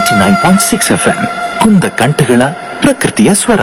Eighty nine point six F M ಕುಂದ ಕಂಠಗಳ ಪ್ರಕೃತಿಯ ಸ್ವರ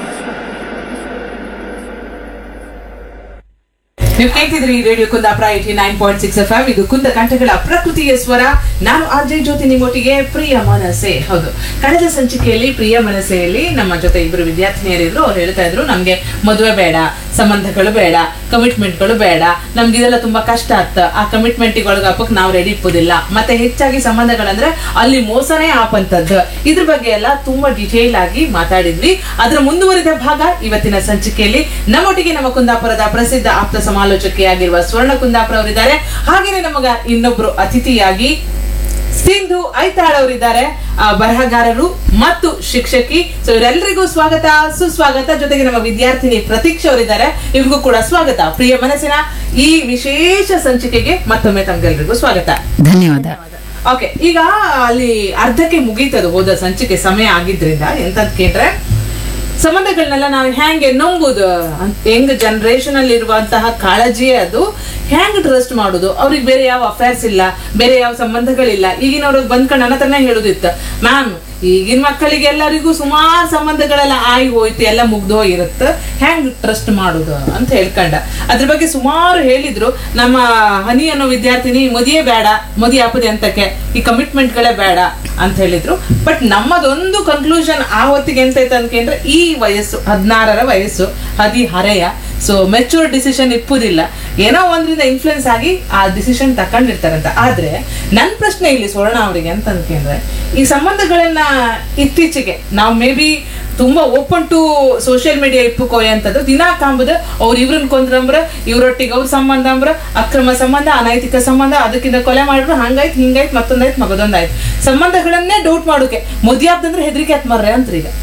ನೀವು ಕೇಳ್ತಿದ್ರಿ radio Kundapura eighty nine point six F M ಇದು ಕುಂದ ಕಂಠಗಳ ಪ್ರಕೃತಿಯ ಸ್ವರ ನಾನು ಆರ್ ಜೆ ಜ್ಯೋತಿ ನಿಮ್ಮೊಟ್ಟಿಗೆ ಪ್ರಿಯ ಮನಸೆ ಹೌದು ಕಳೆದ ಸಂಚಿಕೆಯಲ್ಲಿ ಪ್ರಿಯ ಮನಸ್ಸೆಯಲ್ಲಿ ನಮ್ಮ ಜೊತೆ ಇಬ್ರು ವಿದ್ಯಾರ್ಥಿನಿಯರಿದ್ರು ಅವ್ರು ಹೇಳ್ತಾ ಇದ್ರು ನಮ್ಗೆ ಮದುವೆ ಬೇಡ ಸಂಬಂಧಗಳು ಬೇಡ ಕಮಿಟ್ಮೆಂಟ್ಗಳು ಬೇಡ ನಮ್ಗೆ ಇದೆಲ್ಲ ತುಂಬಾ ಕಷ್ಟ ಆಗ್ತ ಆ ಕಮಿಟ್ಮೆಂಟ್ ಒಳಗಾಪಕ್ ನಾವು ರೆಡಿ ಇಪ್ಪುದಿಲ್ಲ ಮತ್ತೆ ಹೆಚ್ಚಾಗಿ ಸಂಬಂಧಗಳಂದ್ರೆ ಅಲ್ಲಿ ಮೋಸನೇ ಆಪಂತದ್ದು ಇದ್ರ ಬಗ್ಗೆ ಎಲ್ಲ ತುಂಬಾ ಡಿಟೇಲ್ ಆಗಿ ಮಾತಾಡಿದ್ವಿ ಅದರ ಮುಂದುವರಿದ ಭಾಗ ಇವತ್ತಿನ ಸಂಚಿಕೆಯಲ್ಲಿ ನಮ್ಮೊಟ್ಟಿಗೆ ನಮ್ಮ ಕುಂದಾಪುರದ ಪ್ರಸಿದ್ಧ ಆಪ್ತ ಸಮಾಲೋಚಕಿಯಾಗಿರುವ ಸ್ವರ್ಣ ಕುಂದಾಪುರ ಅವರಿದ್ದಾರೆ ಹಾಗೇನೆ ನಮಗ ಇನ್ನೊಬ್ರು ಅತಿಥಿಯಾಗಿ ಸಿಂಧು ಐತಾಳ್ ಅವರಿದ್ದಾರೆ ಆ, ಬರಹಗಾರರು ಮತ್ತು ಶಿಕ್ಷಕಿ ಸೊ ಇವರೆಲ್ಲರಿಗೂ ಸ್ವಾಗತ ಸುಸ್ವಾಗತ ಜೊತೆಗೆ ನಮ್ಮ ವಿದ್ಯಾರ್ಥಿನಿ ಪ್ರತೀಕ್ಷಾ ಅವರಿದ್ದಾರೆ ಇವ್ರಿಗೂ ಕೂಡ ಸ್ವಾಗತ ಪ್ರಿಯ ಮನಸ್ಸಿನ ಈ ವಿಶೇಷ ಸಂಚಿಕೆಗೆ ಮತ್ತೊಮ್ಮೆ ತಮ್ಗೆಲ್ರಿಗೂ ಸ್ವಾಗತ ಧನ್ಯವಾದ ಓಕೆ ಈಗ ಅಲ್ಲಿ ಅರ್ಧಕ್ಕೆ ಮುಗೀತದು ಹೋದ ಸಂಚಿಕೆ ಸಮಯ ಆಗಿದ್ರಿಂದ ಎಂತಂತ ಕೇಳ್ರೆ ಸಂಬಂಧಗಳನ್ನೆಲ್ಲ ನಾವು ಹೆಂಗೆ ನಂಬುದು ಅಂತ- ಹೆಂಗ್ ಜನರೇಷನ್ ಅಲ್ಲಿ ಇರುವಂತಹ ಕಾಳಜಿಯೇ ಅದು ಹೆಂಗ್ ಟ್ರಸ್ಟ್ ಮಾಡುದು ಅವ್ರಿಗೆ ಬೇರೆ ಯಾವ ಅಫೇರ್ಸ್ ಇಲ್ಲ ಬೇರೆ ಯಾವ ಸಂಬಂಧಗಳಿಲ್ಲ ಈಗಿನವ್ರಿಗೆ ಬಂದ್ಕೊಂಡು ನನ್ನ ಹತ್ರನೇ ಹೇಳುದಿತ್ತು ಮ್ಯಾಮ್ ಈಗಿನ ಮಕ್ಕಳಿಗೆ ಎಲ್ಲರಿಗೂ ಸುಮಾರು ಸಂಬಂಧಗಳೆಲ್ಲ ಆಗಿ ಹೋಯ್ತು ಎಲ್ಲ ಮುಗ್ದು ಹೋಗಿರುತ್ತೆ ಹೆಂಗ್ ಟ್ರಸ್ಟ್ ಮಾಡುದು ಅಂತ ಹೇಳ್ಕೊಂಡ ಅದ್ರ ಬಗ್ಗೆ ಸುಮಾರು ಹೇಳಿದ್ರು ನಮ್ಮ ಹನಿ ಅನ್ನೋ ವಿದ್ಯಾರ್ಥಿನಿ ಮದಿಯೇ ಬೇಡ ಮದಿ ಆಪದೆ ಅಂತಕ್ಕೆ ಈ ಕಮಿಟ್ಮೆಂಟ್ಗಳೇ ಬೇಡ ಅಂತ ಹೇಳಿದ್ರು ಬಟ್ ನಮ್ಮದೊಂದು ಕನ್ಕ್ಲೂಷನ್ ಆ ಹೊತ್ತಿಗೆ ಎಂತ ಐತೆ ಅನ್ಕೊಂಡ್ರೆ ಈ ವಯಸ್ಸು ಹದಿನಾರರ ವಯಸ್ಸು ಹದಿಹರೆಯ ಸೊ ಮೆಚೂರ್ ಡಿಸಿಷನ್ ಇಪ್ಪುದಿಲ್ಲ ಏನೋ ಒಂದ್ರಿಂದ ಇನ್ಫ್ಲುಯೆನ್ಸ್ ಆಗಿ ಆ ಡಿಸಿಷನ್ ತಕೊಂಡಿರ್ತಾರಂತ ಆದ್ರೆ ನನ್ ಪ್ರಶ್ನೆ ಇಲ್ಲಿ ಸ್ವರ್ಣ ಅವರಿಗೆ ಅಂತ ಅನ್ಕೊಂಡ್ರೆ ಈ ಸಂಬಂಧಗಳನ್ನ ಇತ್ತೀಚೆಗೆ ನಾವು ಮೇ ಬಿ ತುಂಬಾ ಓಪನ್ ಟು ಸೋಷಿಯಲ್ ಮೀಡಿಯಾ ಇಪ್ಪುಕೋಯ ಅಂತದ್ದು ದಿನಾ ಕಾಂಬುದು ಅವ್ರು ಇವ್ರನ್ನ ಕೊಂದ್ರಂಬ್ರ ಇವ್ರೊಟ್ಟಿಗೆ ಅವ್ರ ಸಂಬಂಧ ಅಂಬ್ರ ಅಕ್ರಮ ಸಂಬಂಧ ಅನೈತಿಕ ಸಂಬಂಧ ಅದಕ್ಕಿಂತ ಕೊಲೆ ಮಾಡಿದ್ರು ಹಂಗಾಯ್ತು ಹಿಂಗಾಯ್ತು ಮತ್ತೊಂದಾಯ್ತು ಮಗದೊಂದಾಯ್ತು ಸಂಬಂಧಗಳನ್ನೇ ಡೌಟ್ ಮಾಡೋಕೆ ಮದ್ಯಾಬ್ದಂದ್ರೆ ಹೆದರಿಕೆ ಆತ್ ಮರ್ರೆ ಅಂತ್ರಿ ಈಗ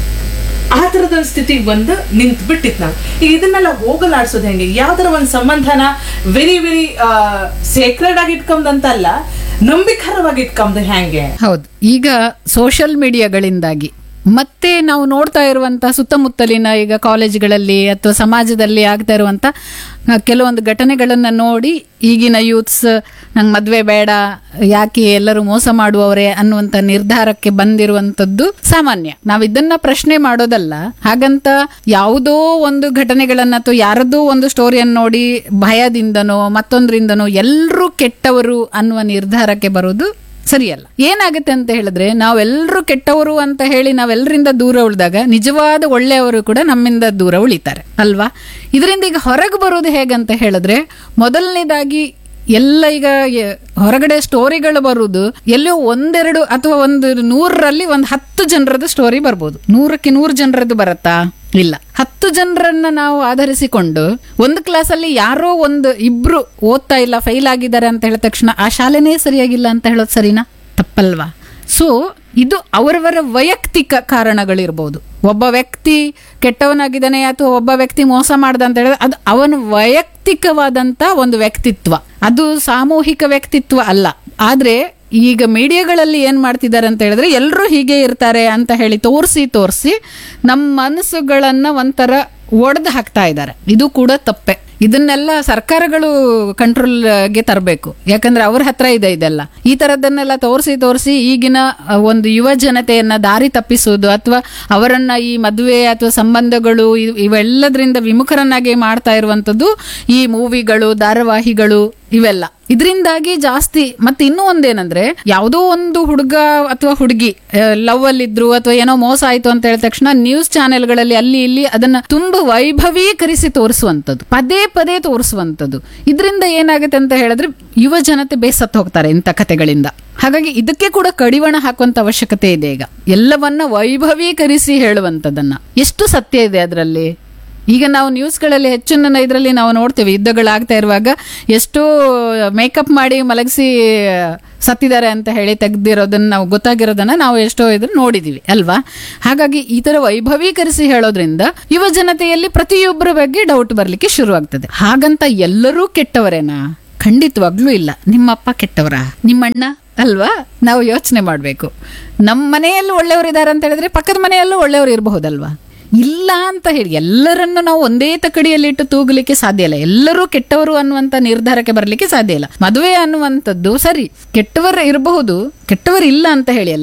ಆ ಥರದ ಸ್ಥಿತಿಗೆ ಬಂದು ನಿಂತು ಬಿಟ್ಟಿತ್ತು ನಾವು ಈಗ ಇದನ್ನೆಲ್ಲ ಹೋಗಲಾಡ್ಸೋದು ಹೆಂಗೆ ಯಾವ್ದಾರ ಒಂದು ಸಂಬಂಧನ ವೆರಿ ವೆರಿ ಸೇಕ್ರೆಡ್ ಆಗಿ ಇಟ್ಕೊಂಡಂತಲ್ಲ ನಂಬಿಕರವಾಗಿ ಇಟ್ಕೊಂಡ್ ಹೆಂಗೆ ಹೌದು ಈಗ ಸೋಷಿಯಲ್ ಮೀಡಿಯಾಗಳಿಂದಾಗಿ ಮತ್ತೆ ನಾವು ನೋಡ್ತಾ ಇರುವಂತ ಸುತ್ತಮುತ್ತಲಿನ ಈಗ ಕಾಲೇಜ್ಗಳಲ್ಲಿ ಅಥವಾ ಸಮಾಜದಲ್ಲಿ ಆಗ್ತಾ ಇರುವಂತ ಆ, ಕೆಲವೊಂದು ಘಟನೆಗಳನ್ನ ನೋಡಿ ಈಗಿನ ಯೂತ್ಸ್ ನಂಗೆ ಮದ್ವೆ ಬೇಡ ಯಾಕೆ ಎಲ್ಲರೂ ಮೋಸ ಮಾಡುವವರೇ ಅನ್ನುವಂತ ನಿರ್ಧಾರಕ್ಕೆ ಬಂದಿರುವಂತದ್ದು ಸಾಮಾನ್ಯ ನಾವು ಇದನ್ನ ಪ್ರಶ್ನೆ ಮಾಡೋದಲ್ಲ ಹಾಗಂತ ಯಾವುದೋ ಒಂದು ಘಟನೆಗಳನ್ನ ಅಥವಾ ಯಾರದೋ ಒಂದು ಸ್ಟೋರಿಯನ್ನು ನೋಡಿ ಭಯದಿಂದನೋ ಮತ್ತೊಂದರಿಂದನೋ ಎಲ್ಲರೂ ಕೆಟ್ಟವರು ಅನ್ನುವ ನಿರ್ಧಾರಕ್ಕೆ ಬರೋದು ಸರಿಯಲ್ಲ ಏನಾಗುತ್ತೆ ಅಂತ ಹೇಳಿದ್ರೆ ನಾವೆಲ್ಲರೂ ಕೆಟ್ಟವರು ಅಂತ ಹೇಳಿ ನಾವೆಲ್ಲರಿಂದ ದೂರ ಉಳಿದಾಗ ನಿಜವಾದ ಒಳ್ಳೆಯವರು ಕೂಡ ನಮ್ಮಿಂದ ದೂರ ಉಳಿತಾರೆ ಅಲ್ವಾ ಇದರಿಂದ ಈಗ ಹೊರಗೆ ಬರೋದು ಹೇಗಂತ ಹೇಳಿದ್ರೆ ಮೊದಲನೇದಾಗಿ ಎಲ್ಲ ಈಗ ಎ- ಹೊರಗಡೆ ಸ್ಟೋರಿಗಳು ಬರುವುದು ಎಲ್ಲೋ ಒಂದೆರಡು ಅಥವಾ ಒಂದು ನೂರರಲ್ಲಿ ಒಂದು ಹತ್ತು ಜನರದ್ದು ಸ್ಟೋರಿ ಬರ್ಬೋದು ನೂರಕ್ಕೆ ನೂರು ಜನರದ್ದು ಬರತ್ತಾ ಇಲ್ಲ ಹತ್ತು ಜನರನ್ನ ನಾವು ಆಧರಿಸಿಕೊಂಡು ಒಂದು ಕ್ಲಾಸಲ್ಲಿ ಯಾರೋ ಒಂದು ಇಬ್ರು ಓದ್ತಾ ಇಲ್ಲ ಫೈಲ್ ಆಗಿದ್ದಾರೆ ಅಂತ ಹೇಳಿದ ತಕ್ಷಣ ಆ ಶಾಲೆನೇ ಸರಿಯಾಗಿಲ್ಲ ಅಂತ ಹೇಳೋದು ಸರಿನಾ ತಪ್ಪಲ್ವಾ ಸೊ ಇದು ಅವರವರ ವೈಯಕ್ತಿಕ ಕಾರಣಗಳಿರ್ಬೋದು ಒಬ್ಬ ವ್ಯಕ್ತಿ ಕೆಟ್ಟವನಾಗಿದ್ದಾನೆ ಅಥವಾ ಒಬ್ಬ ವ್ಯಕ್ತಿ ಮೋಸ ಮಾಡ್ದ ಅಂತ ಹೇಳಿದ್ರೆ ಅದು ಅವನ ವೈಯಕ್ತಿಕವಾದಂತ ಒಂದು ವ್ಯಕ್ತಿತ್ವ ಅದು ಸಾಮೂಹಿಕ ವ್ಯಕ್ತಿತ್ವ ಅಲ್ಲ ಆದ್ರೆ ಈಗ ಮೀಡಿಯಾಗಳಲ್ಲಿ ಏನ್ ಮಾಡ್ತಿದ್ದಾರೆ ಅಂತ ಹೇಳಿದ್ರೆ ಎಲ್ಲರೂ ಹೀಗೆ ಇರ್ತಾರೆ ಅಂತ ಹೇಳಿ ತೋರಿಸಿ ತೋರಿಸಿ ನಮ್ಮ ಮನಸ್ಸುಗಳನ್ನ ಒಂಥರ ಒಡೆದು ಹಾಕ್ತಾ ಇದ್ದಾರೆ ಇದು ಕೂಡ ತಪ್ಪೆ ಇದನ್ನೆಲ್ಲ ಸರ್ಕಾರಗಳು ಕಂಟ್ರೋಲ್ಗೆ ತರಬೇಕು ಯಾಕಂದ್ರೆ ಅವ್ರ ಹತ್ರ ಇದೆ ಇದೆಲ್ಲ ಈ ತರದನ್ನೆಲ್ಲ ತೋರಿಸಿ ತೋರಿಸಿ ಈಗಿನ ಅ, ಒಂದು ಯುವ ಜನತೆಯನ್ನ ದಾರಿ ತಪ್ಪಿಸುವುದು ಅಥವಾ ಅವರನ್ನ ಈ ಮದುವೆ ಅಥವಾ ಸಂಬಂಧಗಳು ಇವ್- ಇವೆಲ್ಲದರಿಂದ ವಿಮುಖರನ್ನಾಗಿ ಮಾಡ್ತಾ ಇರುವಂತದ್ದು ಈ ಮೂವಿಗಳು ಧಾರಾವಾಹಿಗಳು ಇವೆಲ್ಲ ಇದರಿಂದಾಗಿ ಜಾಸ್ತಿ ಮತ್ತೆ ಇನ್ನೂ ಒಂದೇನಂದ್ರೆ ಯಾವುದೋ ಒಂದು ಹುಡುಗ ಅಥವಾ ಹುಡುಗಿ ಲವ್ ಅಲ್ಲಿದ್ರು ಅಥವಾ ಏನೋ ಮೋಸ ಆಯ್ತು ಅಂತ ಹೇಳಿದ ತಕ್ಷಣ ನ್ಯೂಸ್ ಚಾನೆಲ್ಗಳಲ್ಲಿ ಅಲ್ಲಿ ಇಲ್ಲಿ ಅದನ್ನ ತುಂಬಾ ವೈಭವೀಕರಿಸಿ ತೋರಿಸುವಂತದ್ದು ಪದೇ ಪದೇ ತೋರಿಸುವಂತದ್ದು ಇದರಿಂದ ಏನಾಗುತ್ತೆ ಅಂತ ಹೇಳಿದ್ರೆ ಯುವ ಜನತೆ ಬೇಸತ್ತು ಹೋಗ್ತಾರೆ ಇಂಥ ಕಥೆಗಳಿಂದ ಹಾಗಾಗಿ ಇದಕ್ಕೆ ಕೂಡ ಕಡಿವಾಣ ಹಾಕುವಂತ ಅವಶ್ಯಕತೆ ಇದೆ ಈಗ ಎಲ್ಲವನ್ನ ವೈಭವೀಕರಿಸಿ ಹೇಳುವಂತದನ್ನ ಎಷ್ಟು ಸತ್ಯ ಇದೆ ಅದರಲ್ಲಿ ಈಗ ನಾವು ನ್ಯೂಸ್ಗಳಲ್ಲಿ ಹೆಚ್ಚಿನ ಇದರಲ್ಲಿ ನಾವು ನೋಡ್ತೇವೆ ಯುದ್ಧಗಳಾಗ್ತಾ ಇರುವಾಗ ಎಷ್ಟೋ ಮೇಕಪ್ ಮಾಡಿ ಮಲಗಿಸಿ ಸತ್ತಿದ್ದಾರೆ ಅಂತ ಹೇಳಿ ತೆಗ್ದಿರೋದನ್ನ ನಾವು ಗೊತ್ತಾಗಿರೋದನ್ನ ನಾವು ಎಷ್ಟೋ ಇದ್ರ ನೋಡಿದೀವಿ ಅಲ್ವಾ ಹಾಗಾಗಿ ಈ ತರ ವೈಭವೀಕರಿಸಿ ಹೇಳೋದ್ರಿಂದ ಯುವ ಜನತೆಯಲ್ಲಿ ಪ್ರತಿಯೊಬ್ಬರ ಬಗ್ಗೆ ಡೌಟ್ ಬರ್ಲಿಕ್ಕೆ ಶುರುವಾಗ್ತದೆ ಹಾಗಂತ ಎಲ್ಲರೂ ಕೆಟ್ಟವರೇನಾ ಖಂಡಿತವಾಗ್ಲೂ ಇಲ್ಲ ನಿಮ್ಮಪ್ಪ ಕೆಟ್ಟವರ ನಿಮ್ಮಣ್ಣ ಅಲ್ವಾ ನಾವು ಯೋಚನೆ ಮಾಡಬೇಕು ನಮ್ಮ ಮನೆಯಲ್ಲೂ ಒಳ್ಳೆಯವರಿದ್ದಾರೆ ಅಂತ ಹೇಳಿದ್ರೆ ಪಕ್ಕದ ಮನೆಯಲ್ಲೂ ಒಳ್ಳೆಯವರು ಇರಬಹುದಲ್ವಾ ಇಲ್ಲ ಅಂತ ಹೇಳಿ ಎಲ್ಲರನ್ನು ನಾವು ಒಂದೇ ತಕಡಿಯಲ್ಲಿಟ್ಟು ತೂಗಲಿಕ್ಕೆ ಸಾಧ್ಯ ಇಲ್ಲ ಎಲ್ಲರೂ ಕೆಟ್ಟವರು ಅನ್ನುವಂತ ನಿರ್ಧಾರಕ್ಕೆ ಬರಲಿಕ್ಕೆ ಸಾಧ್ಯ ಇಲ್ಲ ಮದುವೆ ಅನ್ನುವಂಥದ್ದು ಸರಿ ಕೆಟ್ಟವರು ಇರಬಹುದು ಕೆಟ್ಟವರು ಇಲ್ಲ ಅಂತ ಹೇಳಿ ಅಲ್ಲ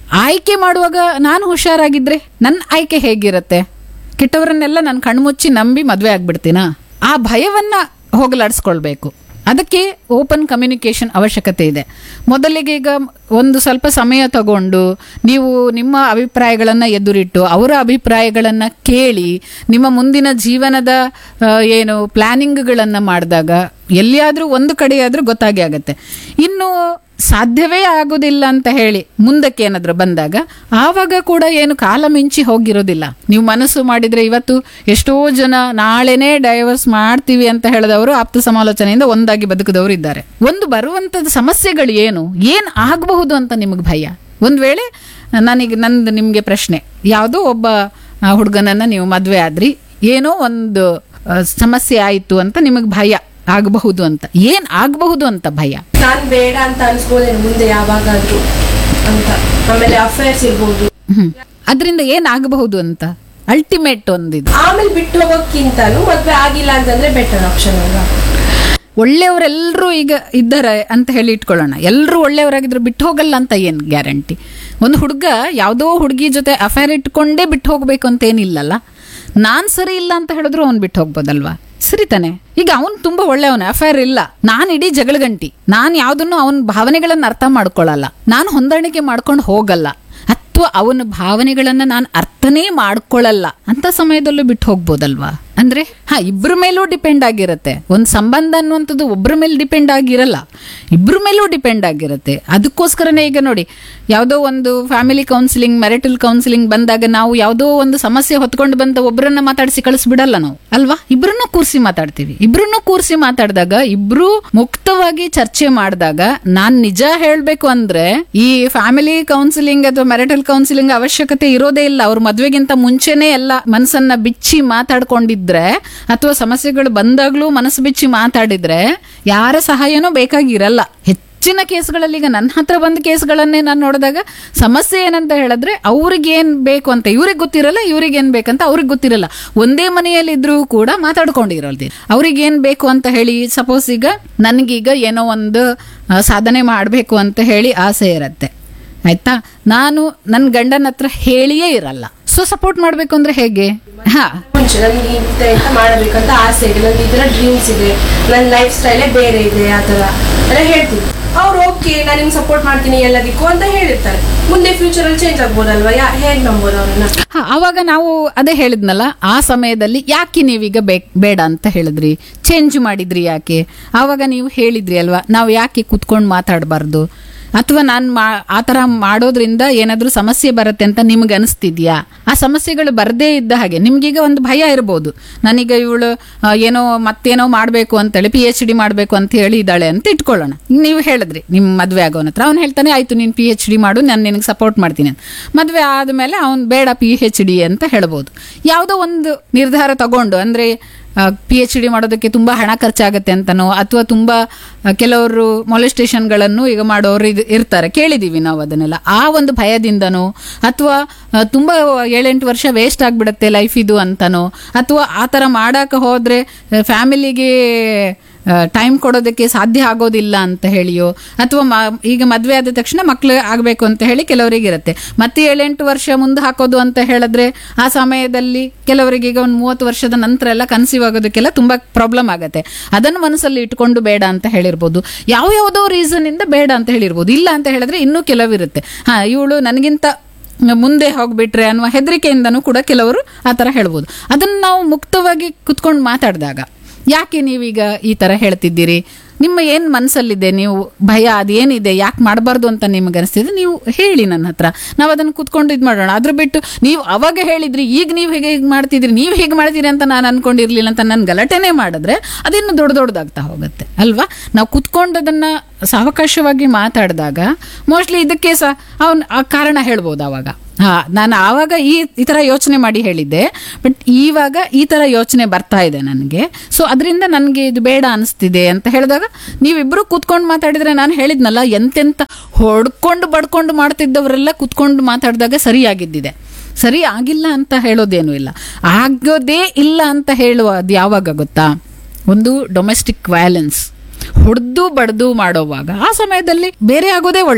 ಆಯ್ಕೆ ಮಾಡುವಾಗ ನಾನು ಹುಷಾರಾಗಿದ್ರೆ ನನ್ನ ಆಯ್ಕೆ ಹೇಗಿರುತ್ತೆ ಕೆಟ್ಟವರನ್ನೆಲ್ಲ ನಾನು ಕಣ್ಮುಚ್ಚಿ ನಂಬಿ ಮದುವೆ ಆಗ್ಬಿಡ್ತೀನಾ ಆ ಭಯವನ್ನ ಹೋಗಲಾಡಿಸ್ಕೊಳ್ಬೇಕು ಅದಕ್ಕೆ ಓಪನ್ ಕಮ್ಯುನಿಕೇಶನ್ ಅವಶ್ಯಕತೆ ಇದೆ ಮೊದಲಿಗೆ ಈಗ ಒಂದು ಸ್ವಲ್ಪ ಸಮಯ ತಗೊಂಡು ನೀವು ನಿಮ್ಮ ಅಭಿಪ್ರಾಯಗಳನ್ನು ಎದುರಿಟ್ಟು ಅವರ ಅಭಿಪ್ರಾಯಗಳನ್ನು ಕೇಳಿ ನಿಮ್ಮ ಮುಂದಿನ ಜೀವನದ ಆ, ಏನು ಪ್ಲಾನಿಂಗ್ಗಳನ್ನು ಮಾಡಿದಾಗ ಎಲ್ಲಿಯಾದರೂ ಒಂದು ಕಡೆಯಾದರೂ ಗೊತ್ತಾಗೇ ಆಗುತ್ತೆ ಇನ್ನು ಸಾಧ್ಯವೇ ಆಗೋದಿಲ್ಲ ಅಂತ ಹೇಳಿ ಮುಂದಕ್ಕೆ ಏನಾದರೂ ಬಂದಾಗ ಆವಾಗ ಕೂಡ ಏನು ಕಾಲ ಮಿಂಚಿ ಹೋಗಿರೋದಿಲ್ಲ ನೀವು ಮನಸ್ಸು ಮಾಡಿದ್ರೆ ಇವತ್ತು ಎಷ್ಟೋ ಜನ ನಾಳೆನೇ ಡೈವರ್ಸ್ ಮಾಡ್ತೀವಿ ಅಂತ ಹೇಳಿದವರು ಆಪ್ತ ಸಮಾಲೋಚನೆಯಿಂದ ಒಂದಾಗಿ ಬದುಕಿದವರು ಇದ್ದಾರೆ ಒಂದು ಬರುವಂಥದ್ದು ಸಮಸ್ಯೆಗಳು ಏನು ಏನು ಆಗಬಹುದು ಅಂತ ನಿಮಗೆ ಭಯ ಒಂದು ವೇಳೆ ನನಗೆ ನಂದು ನಿಮಗೆ ಪ್ರಶ್ನೆ ಯಾವುದೋ ಒಬ್ಬ ಆ, ಹುಡುಗನನ್ನ ನೀವು ಮದುವೆ ಆದ್ರಿ ಏನೋ ಒಂದು ಆ, ಸಮಸ್ಯೆ ಆಯಿತು ಅಂತ ನಿಮಗೆ ಭಯ ಆಗಬಹುದು ಅಂತ ಏನ್ ಆಗಬಹುದು ಅಂತ ಭಯ ನಾನ್ ಬೇಡ ಅಂತ ಅನ್ಸ್ಬೋದೇನು ಮುಂದೆ ಯಾವಾಗಾದ್ರೂ ಅಂತ ಆಮೇಲೆ ಅಫೇರ್ಸ್ ಇರ್ಬೋದು ಹ್ಮ್ ಅದರಿಂದ ಏನ್ ಆಗಬಹುದು ಅಂತ ಅಲ್ಟಿಮೇಟ್ ಒಂದಿದು ಆಮೇಲೆ ಬಿಟ್ಟು ಹೋಗೋಕ್ಕಿಂತನೂ ಮದ್ವೆ ಆಗಿಲ್ಲ ಅಂತಂದ್ರೆ ಬೆಟರ್ ಆಪ್ಷನ್ ಅಲ್ವಾ ಒಳ್ಳೆಯವರೆಲ್ಲರೂ ಈಗ ಇದ್ದಾರೆ ಅಂತ ಹೇಳಿ ಇಟ್ಕೊಳ್ಳೋಣ ಎಲ್ಲರೂ ಒಳ್ಳೆಯವರಾಗಿದ್ರು ಬಿಟ್ಟು ಹೋಗಲ್ಲ ಅಂತ ಏನು ಗ್ಯಾರಂಟಿ ಒಂದು ಹುಡುಗ ಯಾವುದೋ ಹುಡುಗಿ ಜೊತೆ ಅಫೇರ್ ಇಟ್ಕೊಂಡೇ ಬಿಟ್ಟು ಹೋಗ್ಬೇಕು ಅಂತ ಏನಿಲ್ಲಲ್ಲ ನಾನ್ ಸರಿ ಇಲ್ಲ ಅಂತ ಹೇಳಿದ್ರು ಅವ್ನು ಬಿಟ್ಟು ಹೋಗ್ಬೋದಲ್ವಾ ಸರಿ ತಾನೆ ಈಗ ಅವನು ತುಂಬಾ ಒಳ್ಳೆಯವನೇ ಅಫೇರ್ ಇಲ್ಲ ನಾನು ಇಡೀ ಜಗಳಗಂಟಿ ನಾನು ಯಾವ್ದನ್ನು ಅವನ ಭಾವನೆಗಳನ್ನ ಅರ್ಥ ಮಾಡ್ಕೊಳ್ಳಲ್ಲ ನಾನು ಹೊಂದಾಣಿಕೆ ಮಾಡ್ಕೊಂಡು ಹೋಗಲ್ಲ ಅಥವಾ ಅವನ ಭಾವನೆಗಳನ್ನ ನಾನು ಅರ್ಥನೇ ಮಾಡ್ಕೊಳ್ಳಲ್ಲ ಅಂತ ಸಮಯದಲ್ಲೂ ಬಿಟ್ಟು ಹೋಗ್ಬೋದಲ್ವಾ ಅಂದ್ರೆ ಹಾ ಇಬ್ರ ಮೇಲೂ ಡಿಪೆಂಡ್ ಆಗಿರತ್ತೆ ಒಂದು ಸಂಬಂಧ ಅನ್ನುವಂಥದ್ದು ಒಬ್ಬರ ಮೇಲೆ ಡಿಪೆಂಡ್ ಆಗಿರಲ್ಲ ಇಬ್ರ ಮೇಲೂ ಡಿಪೆಂಡ್ ಆಗಿರುತ್ತೆ ಅದಕ್ಕೋಸ್ಕರನೇ ಈಗ ನೋಡಿ ಯಾವುದೋ ಒಂದು ಫ್ಯಾಮಿಲಿ ಕೌನ್ಸಿಲಿಂಗ್ ಮೆರಿಟಲ್ ಕೌನ್ಸಿಲಿಂಗ್ ಬಂದಾಗ ನಾವು ಯಾವುದೋ ಒಂದು ಸಮಸ್ಯೆ ಹೊತ್ಕೊಂಡು ಬಂದ ಒಬ್ಬರನ್ನ ಮಾತಾಡಿಸಿ ಕಳಿಸ್ಬಿಡಲ್ಲ ನಾವು ಅಲ್ವಾ ಇಬ್ರನ್ನ ಕೂರಿಸಿ ಮಾತಾಡ್ತೀವಿ ಇಬ್ರನ್ನ ಕೂರಿಸಿ ಮಾತಾಡಿದಾಗ ಇಬ್ರು ಮುಕ್ತವಾಗಿ ಚರ್ಚೆ ಮಾಡಿದಾಗ ನಾನ್ ನಿಜ ಹೇಳ್ಬೇಕು ಅಂದ್ರೆ ಈ ಫ್ಯಾಮಿಲಿ ಕೌನ್ಸಿಲಿಂಗ್ ಅಥವಾ ಮೆರಿಟಲ್ ಕೌನ್ಸಿಲಿಂಗ್ ಅವಶ್ಯಕತೆ ಇರೋದೇ ಇಲ್ಲ ಅವ್ರ ಮದ್ವೆಗಿಂತ ಮುಂಚೆನೆ ಎಲ್ಲ ಮನಸ್ಸನ್ನ ಬಿಚ್ಚಿ ಮಾತಾಡ್ಕೊಂಡಿದ್ರೆ ಅಥವಾ ಸಮಸ್ಯೆಗಳು ಬಂದಾಗ್ಲೂ ಮನಸ್ಸು ಬಿಚ್ಚಿ ಮಾತಾಡಿದ್ರೆ ಯಾರ ಸಹಾಯನೂ ಬೇಕಾಗಿರಲ್ಲ ಹೆಚ್ಚಿನ ಕೇಸ್ಗಳಲ್ಲಿ ಈಗ ನನ್ನ ಹತ್ರ ಬಂದ ಕೇಸ್ಗಳನ್ನೇ ನಾನು ನೋಡಿದಾಗ ಸಮಸ್ಯೆ ಏನಂತ ಹೇಳಿದ್ರೆ ಅವ್ರಿಗೆ ಏನ್ ಬೇಕು ಅಂತ ಇವ್ರಿಗೆ ಗೊತ್ತಿರಲ್ಲ ಇವ್ರಿಗೆ ಏನ್ ಬೇಕಂತ ಅವ್ರಿಗೆ ಗೊತ್ತಿರಲ್ಲ ಒಂದೇ ಮನೆಯಲ್ಲಿದ್ರೂ ಕೂಡ ಮಾತಾಡ್ಕೊಂಡಿರೋದು ಅವ್ರಿಗೆ ಏನ್ ಬೇಕು ಅಂತ ಹೇಳಿ ಸಪೋಸ್ ಈಗ ನನಗೀಗ ಏನೋ ಒಂದು ಆ, ಸಾಧನೆ ಮಾಡಬೇಕು ಅಂತ ಹೇಳಿ ಆಸೆ ಇರತ್ತೆ ಆಯ್ತಾ ನಾನು ನನ್ನ ಗಂಡನ ಹತ್ರ ಹೇಳಿಯೇ ಇರಲ್ಲ ಸೊ ಸಪೋರ್ಟ್ ಮಾಡ್ಬೇಕು ಅಂದ್ರೆ ಹೇಗೆ ಹಾ ಮುಂಚೆ ನನ್ಗೆ ಇಂತ ಇಂತ ಮಾಡಬೇಕಂತ ಆಸೆ ಇದೆ ನನ್ಗೆ ಈ ತರ ಡ್ರೀಮ್ಸ್ ಇದೆ ನನ್ನ ಲೈಫ್ ಸ್ಟೈಲೇ ಬೇರೆ ಇದೆ ಆ ಥರ ಎಲ್ಲ ಹೇಳ್ತೀನಿ ಅವ್ರು ಓಕೆ ನಾನು ನಿಮ್ಗೆ ಸಪೋರ್ಟ್ ಮಾಡ್ತೀನಿ ಎಲ್ಲದಕ್ಕೂ ಅಂತ ಹೇಳಿರ್ತಾರೆ ಮುಂದೆ ಫ್ಯೂಚರಲ್ಲಿ ಚೇಂಜ್ ಆಗ್ಬೋದಲ್ವಾ ಯಾ ಹೇಗೆ ನಂಬೋದು ಅವ್ರನ್ನ ಹಾ ಅವಾಗ ನಾವು ಅದೇ ಹೇಳಿದ್ನಲ್ಲ ಆ ಸಮಯದಲ್ಲಿ ಯಾಕೆ ನೀವೀಗ ಬೇಕ್ ಬೇಡ ಅಂತ ಹೇಳಿದ್ರಿ ಚೇಂಜ್ ಮಾಡಿದ್ರಿ ಯಾಕೆ ಆವಾಗ ನೀವು ಹೇಳಿದ್ರಿ ಅಲ್ವಾ ನಾವು ಯಾಕೆ ಕುತ್ಕೊಂಡು ಮಾತಾಡಬಾರ್ದು ಅಥವಾ ನಾನು ಮಾ ಆ ಥರ ಮಾಡೋದ್ರಿಂದ ಏನಾದರೂ ಸಮಸ್ಯೆ ಬರುತ್ತೆ ಅಂತ ನಿಮ್ಗೆ ಅನಿಸ್ತಿದ್ಯಾ ಆ ಸಮಸ್ಯೆಗಳು ಬರದೇ ಇದ್ದ ಹಾಗೆ ನಿಮ್ಗೀಗ ಒಂದು ಭಯ ಇರ್ಬೋದು ನನಗೆ ಇವಳು ಆ, ಏನೋ ಮತ್ತೇನೋ ಮಾಡಬೇಕು ಅಂತೇಳಿ ಪಿ ಎಚ್ ಡಿ ಮಾಡಬೇಕು ಅಂತ ಹೇಳಿ ಇದ್ದಾಳೆ ಅಂತ ಇಟ್ಕೊಳ್ಳೋಣ ನೀವು ಹೇಳಿದ್ರಿ ನಿಮ್ಮ ಮದುವೆ ಆಗೋನ ಹತ್ರ ಅವ್ನು ಹೇಳ್ತಾನೆ ಆಯ್ತು ನೀನು ಪಿ ಎಚ್ ಡಿ ಮಾಡು ನಾನು ನಿನಗೆ ಸಪೋರ್ಟ್ ಮಾಡ್ತೀನಿ ಅಂತ ಮದುವೆ ಆದಮೇಲೆ ಅವ್ನು ಬೇಡ ಪಿ ಎಚ್ ಡಿ ಅಂತ ಹೇಳ್ಬೋದು ಯಾವುದೋ ಒಂದು ನಿರ್ಧಾರ ತಗೊಂಡು ಅಂದರೆ ಪಿ ಎಚ್ ಡಿ ಮಾಡೋದಕ್ಕೆ ತುಂಬ ಹಣ ಖರ್ಚಾಗತ್ತೆ ಅಂತನೋ ಅಥವಾ ತುಂಬ ಆ, ಕೆಲವರು ಮೊಲಿಸ್ಟೇಷನ್ಗಳನ್ನು ಈಗ ಮಾಡೋರು ಇದು ಇರ್ತಾರೆ ಕೇಳಿದ್ದೀವಿ ನಾವು ಅದನ್ನೆಲ್ಲ ಆ ಒಂದು ಭಯದಿಂದನೋ ಅಥವಾ ಆ, ತುಂಬ ಏಳೆಂಟು ವರ್ಷ ವೇಸ್ಟ್ ಆಗಿಬಿಡುತ್ತೆ ಲೈಫ್ ಇದು ಅಂತನೋ ಅಥವಾ ಆ ಥರ ಮಾಡಕ್ಕೆ ಹೋದರೆ ಫ್ಯಾಮಿಲಿಗೆ ಟೈಮ್ ಕೊಡೋದಕ್ಕೆ ಸಾಧ್ಯ ಆಗೋದಿಲ್ಲ ಅಂತ ಹೇಳಿಯೋ ಅಥವಾ ಮ- ಈಗ ಮದುವೆ ಆದ ತಕ್ಷಣ ಮಕ್ಳು ಆಗಬೇಕು ಅಂತ ಹೇಳಿ ಕೆಲವರಿಗೆ ಇರುತ್ತೆ ಮತ್ತೆ ಏಳೆಂಟು ವರ್ಷ ಮುಂದೆ ಹಾಕೋದು ಅಂತ ಹೇಳಿದ್ರೆ ಆ ಸಮಯದಲ್ಲಿ ಕೆಲವರಿಗೆ ಈಗ ಒಂದು ಮೂವತ್ತು ವರ್ಷದ ನಂತರ ಎಲ್ಲ ಕನ್ಸೀವ್ ಆಗೋದಕ್ಕೆಲ್ಲ ತುಂಬಾ ಪ್ರಾಬ್ಲಮ್ ಆಗುತ್ತೆ ಅದನ್ನು ಮನಸ್ಸಲ್ಲಿ ಇಟ್ಕೊಂಡು ಬೇಡ ಅಂತ ಹೇಳಿರ್ಬೋದು ಯಾವ ಯಾವುದೋ ರೀಸನ್ ಇಂದ ಬೇಡ ಅಂತ ಹೇಳಿರ್ಬೋದು ಇಲ್ಲ ಅಂತ ಹೇಳಿದ್ರೆ ಇನ್ನೂ ಕೆಲವಿರುತ್ತೆ ಹಾ ಇವಳು ನನಗಿಂತ ಮುಂದೆ ಹೋಗ್ಬಿಟ್ರೆ ಅನ್ನುವ ಹೆದರಿಕೆಯಿಂದನೂ ಕೂಡ ಕೆಲವರು ಆ ಥರ ಹೇಳ್ಬೋದು ಅದನ್ನು ನಾವು ಮುಕ್ತವಾಗಿ ಕುತ್ಕೊಂಡು ಮಾತಾಡಿದಾಗ ಯಾಕೆ ನೀವೀಗ ಈ ಥರ ಹೇಳ್ತಿದ್ದೀರಿ ನಿಮ್ಮ ಏನು ಮನಸ್ಸಲ್ಲಿದೆ ನೀವು ಭಯ ಅದೇನಿದೆ ಯಾಕೆ ಮಾಡಬಾರ್ದು ಅಂತ ನಿಮ್ಗೆ ಅನಿಸ್ತಿದೆ ನೀವು ಹೇಳಿ ನನ್ನ ಹತ್ರ ನಾವು ಅದನ್ನು ಕುತ್ಕೊಂಡು ಇದು ಮಾಡೋಣ ಅದ್ರ ಬಿಟ್ಟು ನೀವು ಅವಾಗ ಹೇಳಿದ್ರಿ ಈಗ ನೀವು ಹೇಗೆ ಹೀಗೆ ಮಾಡ್ತಿದ್ರಿ ನೀವು ಹೇಗೆ ಮಾಡ್ತೀರಿ ಅಂತ ನಾನು ಅನ್ಕೊಂಡಿರ್ಲಿಲ್ಲ ಅಂತ ನಾನು ಗಲಾಟೆನೇ ಮಾಡಿದ್ರೆ ಅದಿನ್ನು ದೊಡ್ಡ ದೊಡ್ಡದಾಗ್ತಾ ಹೋಗುತ್ತೆ ಅಲ್ವಾ ನಾವು ಕುತ್ಕೊಂಡು ಅದನ್ನ ಸಾವಕಾಶವಾಗಿ ಮಾತಾಡಿದಾಗ ಮೋಸ್ಟ್ಲಿ ಇದಕ್ಕೆ ಸಹ ಅವನ್ ಆ ಕಾರಣ ಹೇಳ್ಬೋದು ಅವಾಗ ಹಾ ನಾನು ಆವಾಗ ಈ ಈ ಥರ ಯೋಚನೆ ಮಾಡಿ ಹೇಳಿದ್ದೆ ಬಟ್ ಇವಾಗ ಈ ಥರ ಯೋಚನೆ ಬರ್ತಾ ಇದೆ ನನಗೆ ಸೊ ಅದರಿಂದ ನನಗೆ ಇದು ಬೇಡ ಅನಿಸ್ತಿದೆ ಅಂತ ಹೇಳಿದಾಗ ನೀವಿಬ್ಬರು ಕೂತ್ಕೊಂಡು ಮಾತಾಡಿದ್ರೆ ನಾನು ಹೇಳಿದ್ನಲ್ಲ ಎಂತೆಂತ ಹೊಡ್ಕೊಂಡು ಬಡ್ಕೊಂಡು ಮಾಡ್ತಿದ್ದವರೆಲ್ಲ ಕೂತ್ಕೊಂಡು ಮಾತಾಡಿದಾಗ ಸರಿಯಾಗಿದ್ದಿದೆ ಸರಿ ಆಗಿಲ್ಲ ಅಂತ ಹೇಳೋದೇನು ಇಲ್ಲ ಆಗೋದೇ ಇಲ್ಲ ಅಂತ ಹೇಳುವ ಅದು ಯಾವಾಗ ಗೊತ್ತಾ ಒಂದು ಡೊಮೆಸ್ಟಿಕ್ ವಯಲೆನ್ಸ್ ಹೊಡೆದು ಬಡ್ದು ಮಾಡೋವಾಗ ಆ ಸಮಯದಲ್ಲಿ ಬೇರೆ ಆಗೋದೇ ಒಳ್ಳೇದು